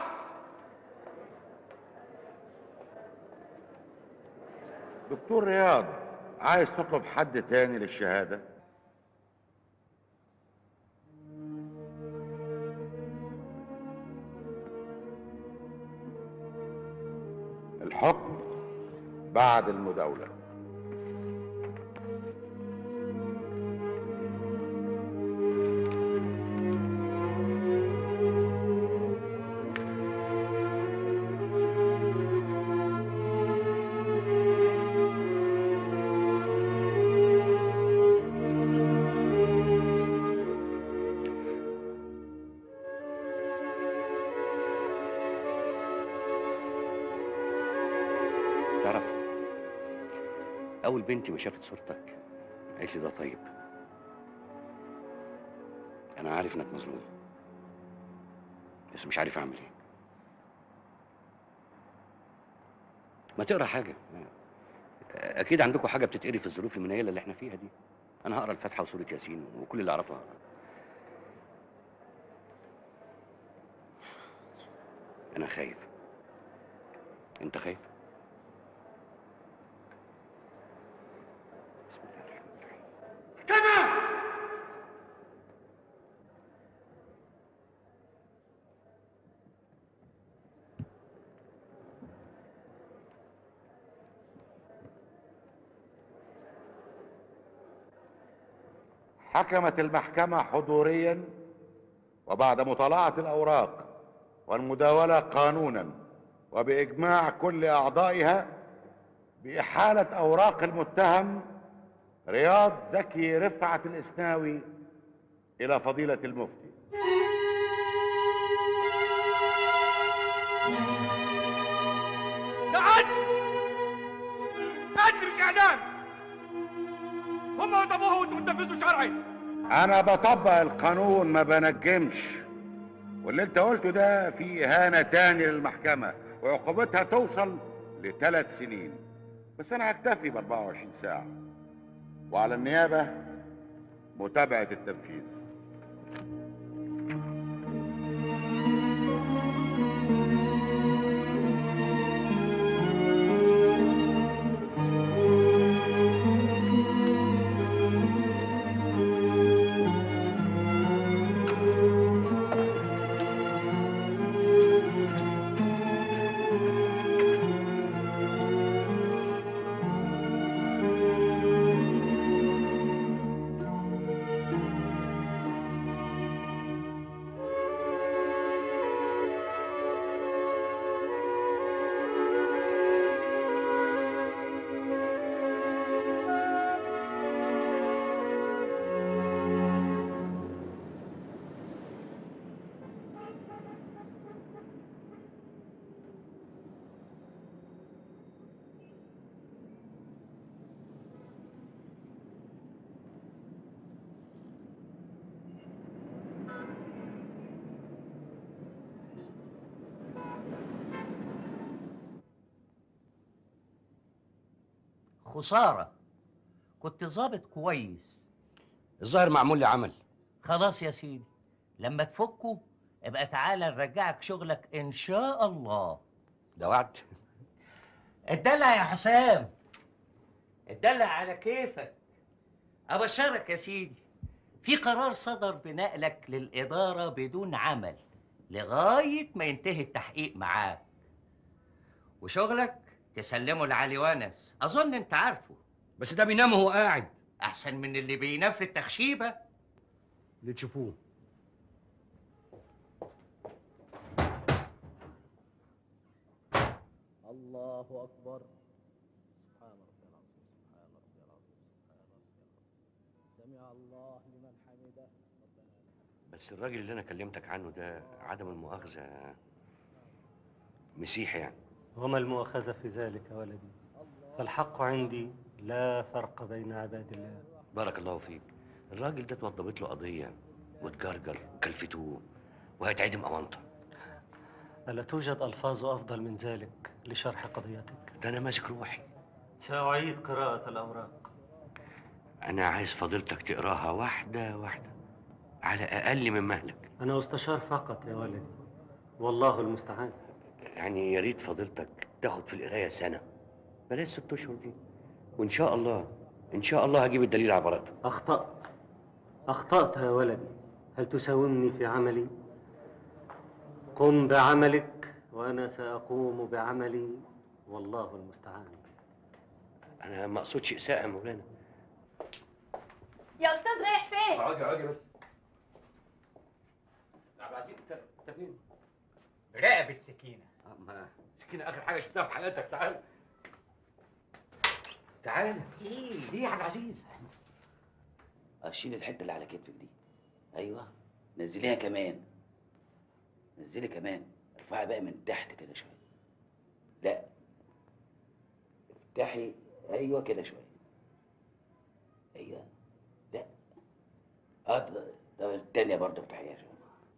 دكتور رياض عايز تطلب حد تاني للشهاده الحكم بعد المداولة تعرف اول بنتي ما شافت صورتك قالت لي ده طيب انا عارف انك مظلوم بس مش عارف اعمل ايه ما تقرا حاجه اكيد عندكم حاجه بتتقري في الظروف المنيله اللي احنا فيها دي انا هقرا الفاتحه وسوره ياسين وكل اللي اعرفه هقرا انا خايف انت خايف حكمت المحكمة حضوريا وبعد مطالعة الأوراق والمداولة قانونا وبإجماع كل أعضائها بإحالة أوراق المتهم رياض زكي رفعت الإسناوي إلى فضيلة المفتي ده قتل قتل مش اعدام هم وطبوها وانتوا بتنفذوا شرعي أنا بطبق القانون ما بنجمش واللي أنت قلته ده فيه إهانة تاني للمحكمة وعقوبتها توصل لثلاث سنين بس أنا هكتفي ب 24 ساعة وعلى النيابة متابعة التنفيذ خسارة كنت ظابط كويس الظاهر معمول لي عمل خلاص يا سيدي لما تفكوا ابقى تعالى نرجعك شغلك ان شاء الله ده وعد اتدلع يا حسام اتدلع على كيفك ابشرك يا سيدي في قرار صدر بنقلك للإدارة بدون عمل لغاية ما ينتهي التحقيق معاك وشغلك تسلمه لعلي ونس أظن أنت عارفه بس ده بينام وهو قاعد أحسن من اللي بينام في التخشيبة اللي تشوفوه الله اكبر سبحان ربي العظيم سبحان ربي العظيم سبحان ربي العظيم سمع الله لمن حمده ربنا بس الراجل اللي انا كلمتك عنه ده عدم المؤاخذه مسيحي يعني وما المؤاخذة في ذلك يا ولدي فالحق عندي لا فرق بين عباد الله بارك الله فيك الراجل ده اتوضبت له قضيه واتجرجر وكلفتوه وهيتعدم امانته ألا توجد ألفاظ أفضل من ذلك لشرح قضيتك ده انا ماسك روحي سأعيد قراءة الأوراق انا عايز فضيلتك تقراها واحده واحده على اقل من مهلك أنا أستشار فقط يا ولدي والله المستعان يعني يا ريت فضيلتك تاخد في القرايه سنه بلاش ست اشهر دي وان شاء الله ان شاء الله هجيب الدليل على براءته أخطأت أخطأت يا ولدي هل تساومني في عملي؟ قم بعملك وأنا سأقوم بعملي والله المستعان انا ما اقصدش اساءه يا مولانا يا استاذ رايح فين اقعدي اقعدي بس عبد العزيز انت انت فين؟ رقبة سكينة ما سكينة آخر حاجة شفتها في حياتك تعال تعال ايه ليه يا عبد العزيز؟ اشيل الحته اللي على كتفك دي ايوه نزليها كمان نزلي كمان ارفعي بقى من تحت كده شويه لا افتحي ايوه كده شويه ايوه لا اه ده- ده التانية برضه افتحيها شويه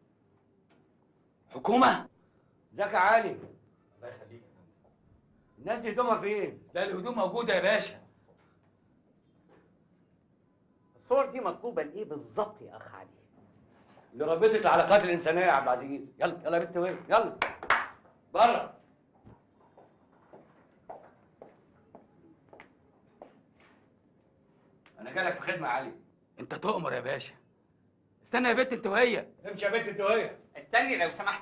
حكومه ازيك يا علي؟ الله يخليك الناس دي هدومها فين؟ لا الهدوم موجودة يا باشا الصور دي مطلوبه لايه بالظبط يا اخ علي لرابطة العلاقات الإنسانية يا عبد العزيز يلا يلا يا بنت وين يلا بره أنا جالك في خدمة يا علي انت تؤمر يا باشا استنى يا بنت انت وهي امشي يا بنت أنت وهي استني لو سمحت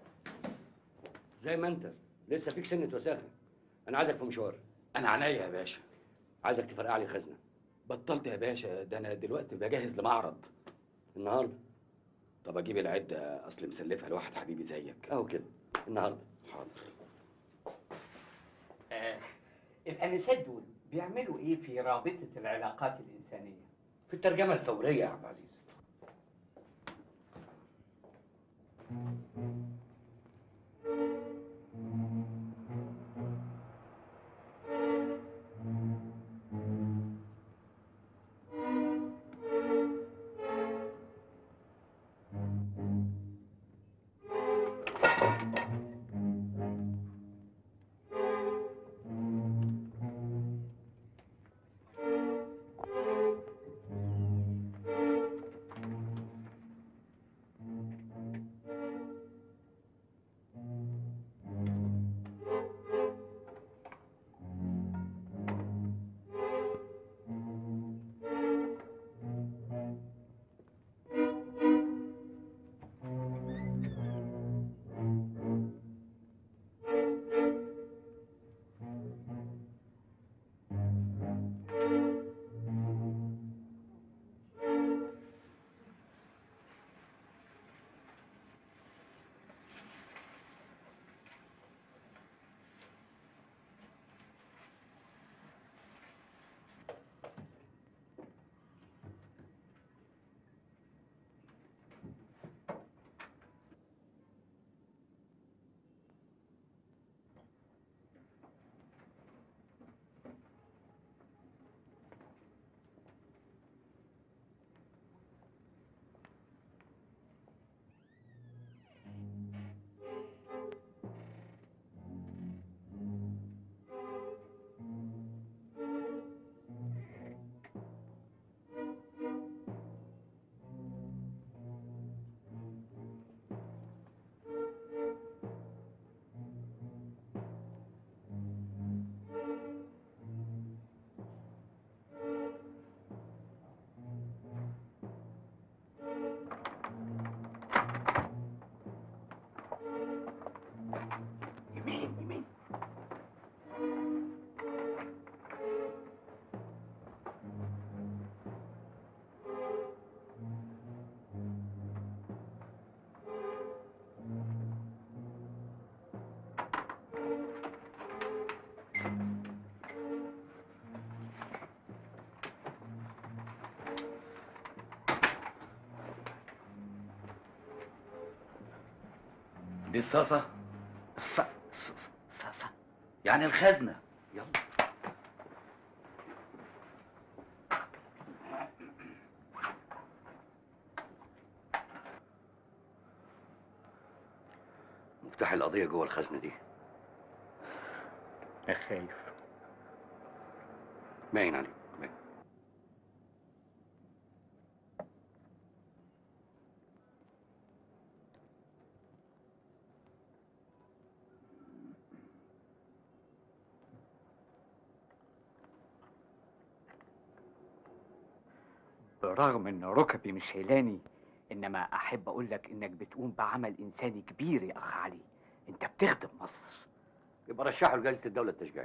زي ما أنت لسه فيك سنة وساخة أنا عايزك في مشوار انا عينيا يا باشا عايزك تفرقع لي الخزنة بطلت يا باشا ده انا دلوقتي بجهز لمعرض النهارده طب اجيب العده اصل مسلفها لواحد حبيبي زيك أهو كده النهارده حاضر آه. الانسات دول بيعملوا ايه في رابطة العلاقات الانسانية في الترجمة الفورية يا عبد العزيز يمين يمين دي الصاصة الص... الص... الص- الصاصة يعني الخزنة يلا مفتاح القضيه جوه الخزنه دي خايف باين عليك باين برغم ان ركبي مش هيلاني انما احب اقول لك انك بتقوم بعمل انساني كبير يا اخ علي انت بتخدم مصر يبقى رشحه لجائزه الدوله التشجيعيه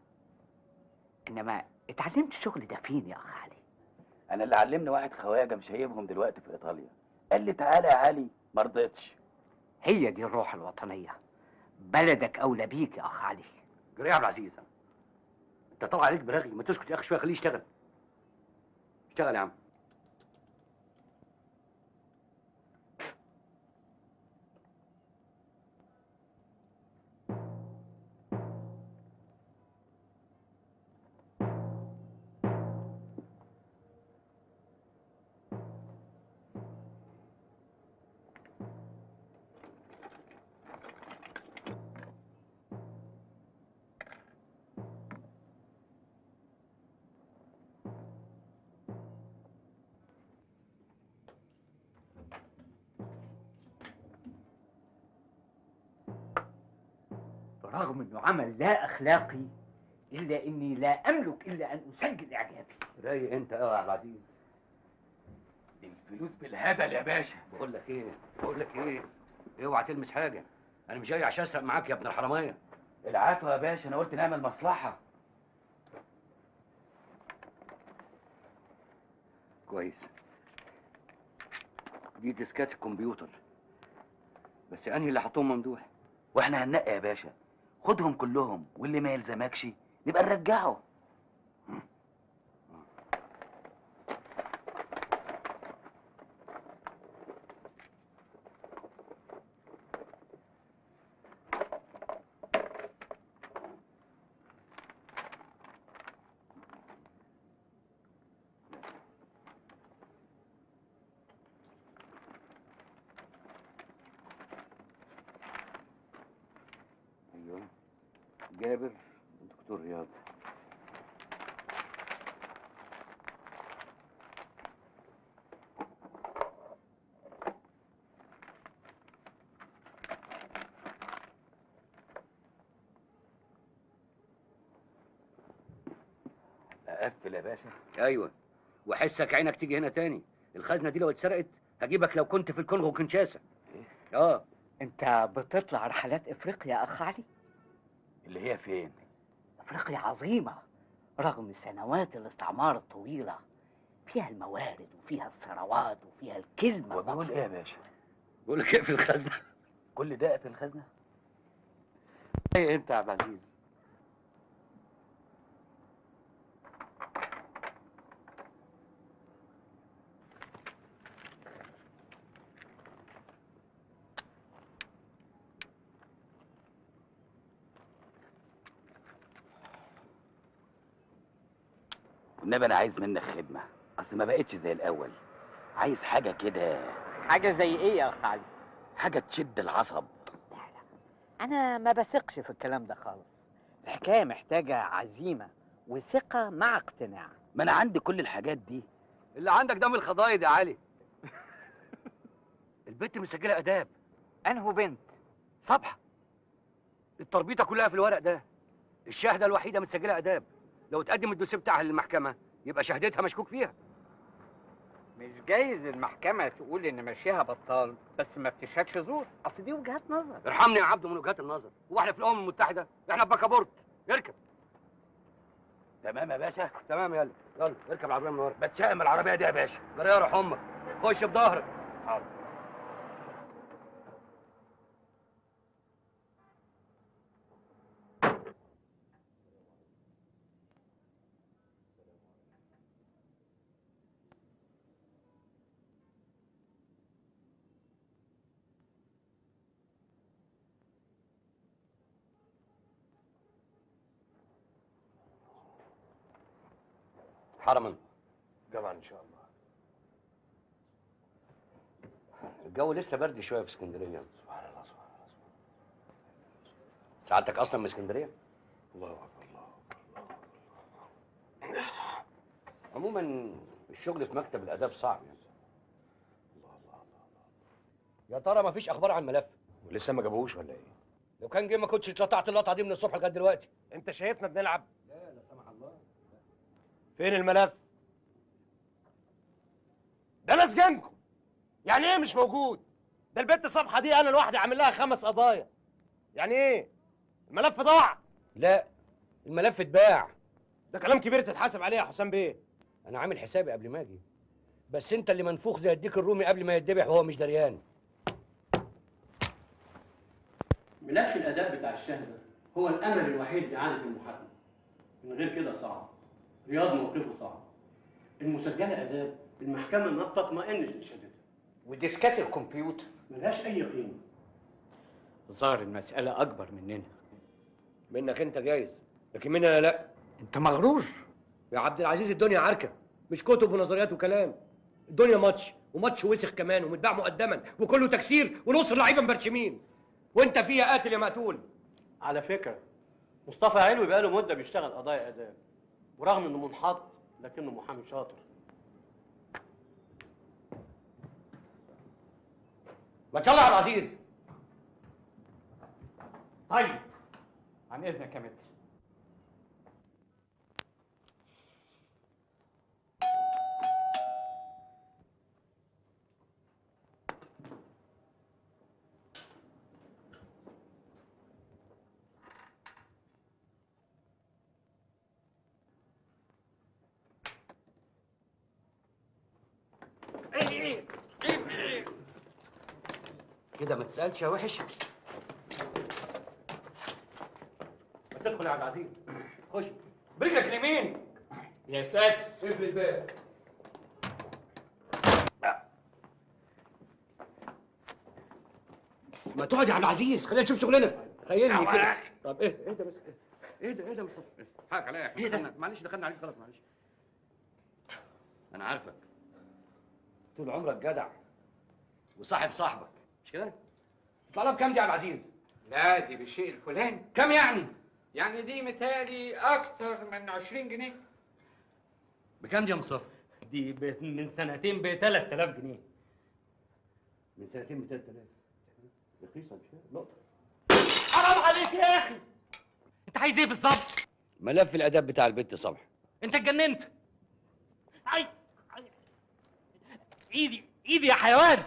انما اتعلمت الشغل ده فين يا اخ علي انا اللي علمني واحد خواجه مش هيبهم دلوقتي في ايطاليا قال لي تعالى يا علي ما رضيتش هي دي الروح الوطنيه بلدك اولى بيك يا اخ علي جري يا عبد العزيز انت طالع عليك براغي ما تسكت يا اخي شويه خليه يشتغل اشتغل يا عم برغم انه عمل لا اخلاقي الا اني لا املك الا ان اسجل اعجابي رايق انت قوي يا عبد العزيز الفلوس بالهبل يا باشا بقول لك ايه بقول لك ايه اوعى تلمس حاجه انا مش جاي عشان اسرق معاك يا ابن الحراميه العفو يا باشا انا قلت نعمل مصلحه كويس دي ديسكات الكمبيوتر بس انهي اللي حطهم ممدوح واحنا هننقي يا باشا خدهم كلهم واللي ما يلزمكش نبقى نرجعه ايوه جابر دكتور رياض اقفل يا باشا ايوه وحسك عينك تيجي هنا تاني الخزنه دي لو اتسرقت هجيبك لو كنت في الكونغو وكنشاسا اه انت بتطلع رحلات افريقيا يا اخ علي اللي هي فين افريقيا عظيمه رغم سنوات الاستعمار الطويله فيها الموارد وفيها الثروات وفيها الكلمه وبيقول ايه يا باشا بقول لك اقفل الخزنه كل ده في الخزنه ايه انت يا عبد العزيز والنبي انا عايز منك خدمه اصل ما بقتش زي الاول عايز حاجه كده حاجه زي ايه يا اخ علي حاجه تشد العصب انا ما بثقش في الكلام ده خالص الحكايه محتاجه عزيمه وثقه مع اقتناع ما انا عندي كل الحاجات دي اللي عندك ده من الخضايد يا علي البنت مسجله اداب انهو بنت صبحه التربيطه كلها في الورق ده الشهاده الوحيده متسجله اداب لو تقدم الدوسيه بتاعها للمحكمه يبقى شهادتها مشكوك فيها مش جايز المحكمه تقول ان ماشيها بطال بس ما بتشهدش زور اصل دي وجهات نظر ارحمني يا عبده من وجهات النظر هو احنا في الامم المتحده احنا في بكابورت اركب تمام يا باشا تمام يلا يلا اركب العربيه من ورا بتشائم العربيه دي يا باشا جري يا روح امك خش بظهرك حاضر حرما جمعا ان شاء الله الجو لسه برد شويه في اسكندريه سبحان الله سبحان الله سعادتك اصلا من اسكندريه الله اكبر الله عموما الشغل في مكتب الاداب صعب يعني يا ترى مفيش اخبار عن الملف ولسه ما جابوهوش ولا ايه لو كان جه ما كنتش اتلطعت اللقطه دي من الصبح لغايه دلوقتي انت شايفنا بنلعب لا لا سمح الله فين الملف اسجنكم يعني ايه مش موجود ده البت صبحه دي انا لوحدي عامل لها خمس قضايا يعني ايه الملف ضاع لا الملف اتباع ده كلام كبير تتحاسب عليه يا حسام بيه انا عامل حسابي قبل ما اجي بس انت اللي منفوخ زي الديك الرومي قبل ما يتذبح وهو مش دريان ملف الاداء بتاع الشهاده هو الامل الوحيد لاعاده المحاكمه من غير كده صعب رياض موقفه صعب المسجله اداء المحكمه ما بتطمئنش لشهادتها وديسكات الكمبيوتر ملهاش اي قيمه ظاهر المساله اكبر مننا منك انت جايز لكن مني انا لا انت مغرور يا عبد العزيز الدنيا عركه مش كتب ونظريات وكلام الدنيا ماتش وماتش وسخ كمان ومتباع مقدما وكله تكسير ونص اللعيبه مبرشمين وانت فيها قاتل يا مقتول على فكره مصطفى علوي بقاله مده بيشتغل قضايا اداء ورغم انه منحط لكنه محامي شاطر ما تطلع يا عبد العزيز طيب عن اذنك يا متر كده ما تسالش يا وحش ما تدخل يا عبد العزيز خش برجلك اليمين يا ساتر اقفل الباب ما تقعد يا عبد العزيز خلينا نشوف شغلنا خيلني كده طب ايه ايه ده بس ايه ده ايه ده مصطفى حقك عليا احنا دخلنا- معلش دخلنا عليك غلط معلش انا عارفك طول عمرك جدع وصاحب صاحبك مش كده؟ طلب كام دي يا عبد العزيز؟ لا دي بالشيء الفلاني كام يعني؟ يعني دي متهيألي أكتر من 20 جنيه بكام دي يا مصطفى؟ دي ب... من سنتين ب 3000 جنيه من سنتين ب 3000 رخيصه مش كده؟ نقطه حرام عليك يا أخي أنت عايز إيه بالظبط؟ ملف الاداب بتاع البت صبحي أنت اتجننت أي أي. إيدي إيدي يا حيوان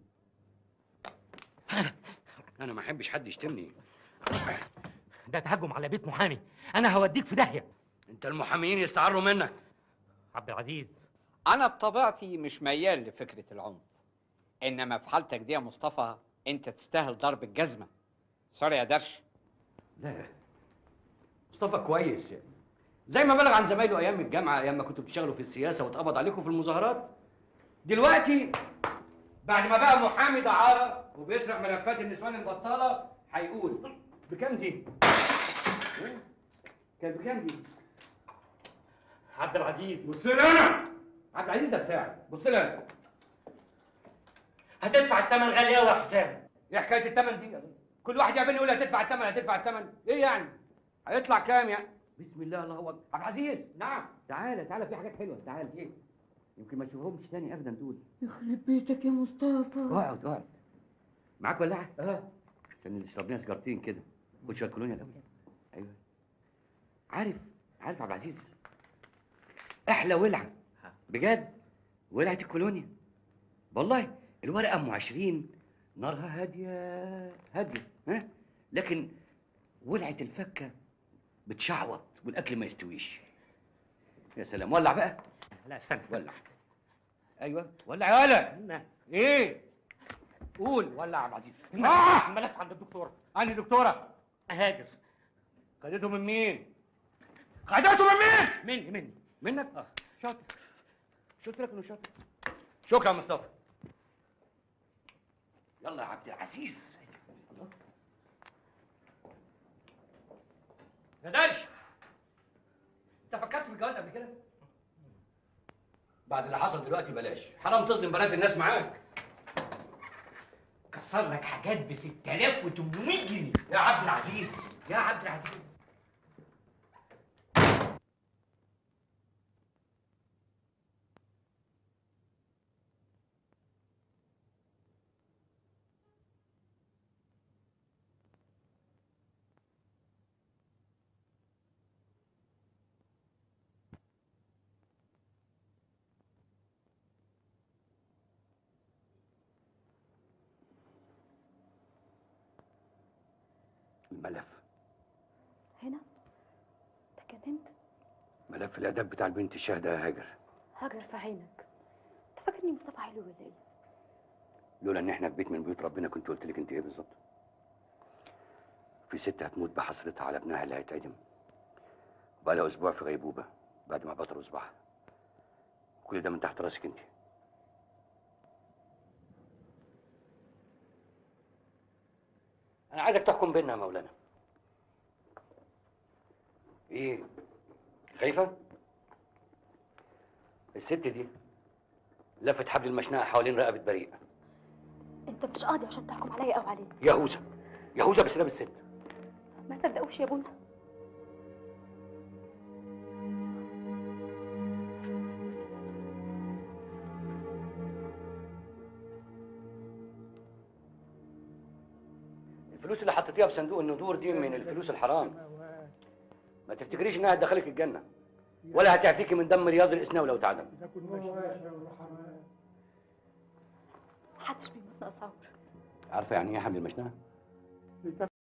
انا ما احبش حد يشتمني ده تهجم على بيت محامي أنا هوديك في داهية انت المحاميين يستعروا منك عبد العزيز أنا بطبيعتي مش ميال لفكرة العنف إنما في حالتك دي يا مصطفى أنت تستاهل ضرب الجزمة سوري يا درش لا مصطفى كويس يعني. زي ما بلغ عن زمايله ايام الجامعه ايام ما كنتوا بتشتغلوا في السياسه واتقبض عليكم في المظاهرات دلوقتي بعد ما بقى محامي دعاره وبيسرق ملفات النسوان البطاله هيقول بكام دي؟ إيه؟ كان بكام دي؟ عبد العزيز بص لي انا عبد العزيز ده بتاعي بص لي انا هتدفع الثمن غالي قوي يا حسام ايه حكايه الثمن دي؟ كل واحد يقابلني يقول لي هتدفع الثمن هتدفع الثمن ايه يعني؟ هيطلع كام يعني؟ بسم الله الله اكبر عبد العزيز نعم تعالى تعالى في حاجات حلوه تعالى ايه؟ يمكن ما تشوفهمش تاني ابدا دول يخرب بيتك يا مصطفى اقعد اقعد معاك ولاعه؟ اه عشان نشرب لنا سيجارتين كده خد شويه كولونيا الاول ايوه عارف عارف عبد العزيز احلى ولعه بجد ولعه الكولونيا والله الورقه ام 20 نارها هاديه هاديه ها لكن ولعه الفكه بتشعوط والاكل ما يستويش يا سلام ولع بقى لا استنى استنى ولع ايوه ولع يا ولا ايه قول ولع يا عبد العزيز الملف, الملف عند الدكتورة انهي دكتوره هاجر خدته من مين خدته من مين مني مني منك اه شاطر مش قلت لك انه شاطر شكرا يا مصطفى يلا يا عبد العزيز الله. يا درش انت فكرت في الجواز قبل كده بعد اللي حصل دلوقتي بلاش حرام تظلم بنات الناس معاك كسر لك حاجات ب 6800 جنيه يا عبد العزيز يا عبد العزيز ملف هنا تجننت ملف الاداب بتاع البنت الشاهده يا هاجر هاجر في عينك انت فاكرني مصطفى حلو ولا ايه لولا ان احنا في بيت من بيوت ربنا كنت قلت لك انت ايه بالظبط في ست هتموت بحسرتها على ابنها اللي هيتعدم بقى لها اسبوع في غيبوبه بعد ما بطل صباحها كل ده من تحت راسك انت انا عايزك تحكم بيننا يا مولانا ايه خايفه الست دي لفت حبل المشنقه حوالين رقبه بريء انت مش قاضي عشان تحكم عليا او عليه يهوذا يهوذا بس لابس ست ما تصدقوش يا بونا الفلوس اللي حطيتيها في صندوق الندور دي من الفلوس الحرام ما تفتكريش انها هتدخلك الجنه ولا هتعفيكي من دم رياض الاسناوي لو اتعدم محدش بيموت ناقص عمر عارفه يعني ايه حمل المشنقه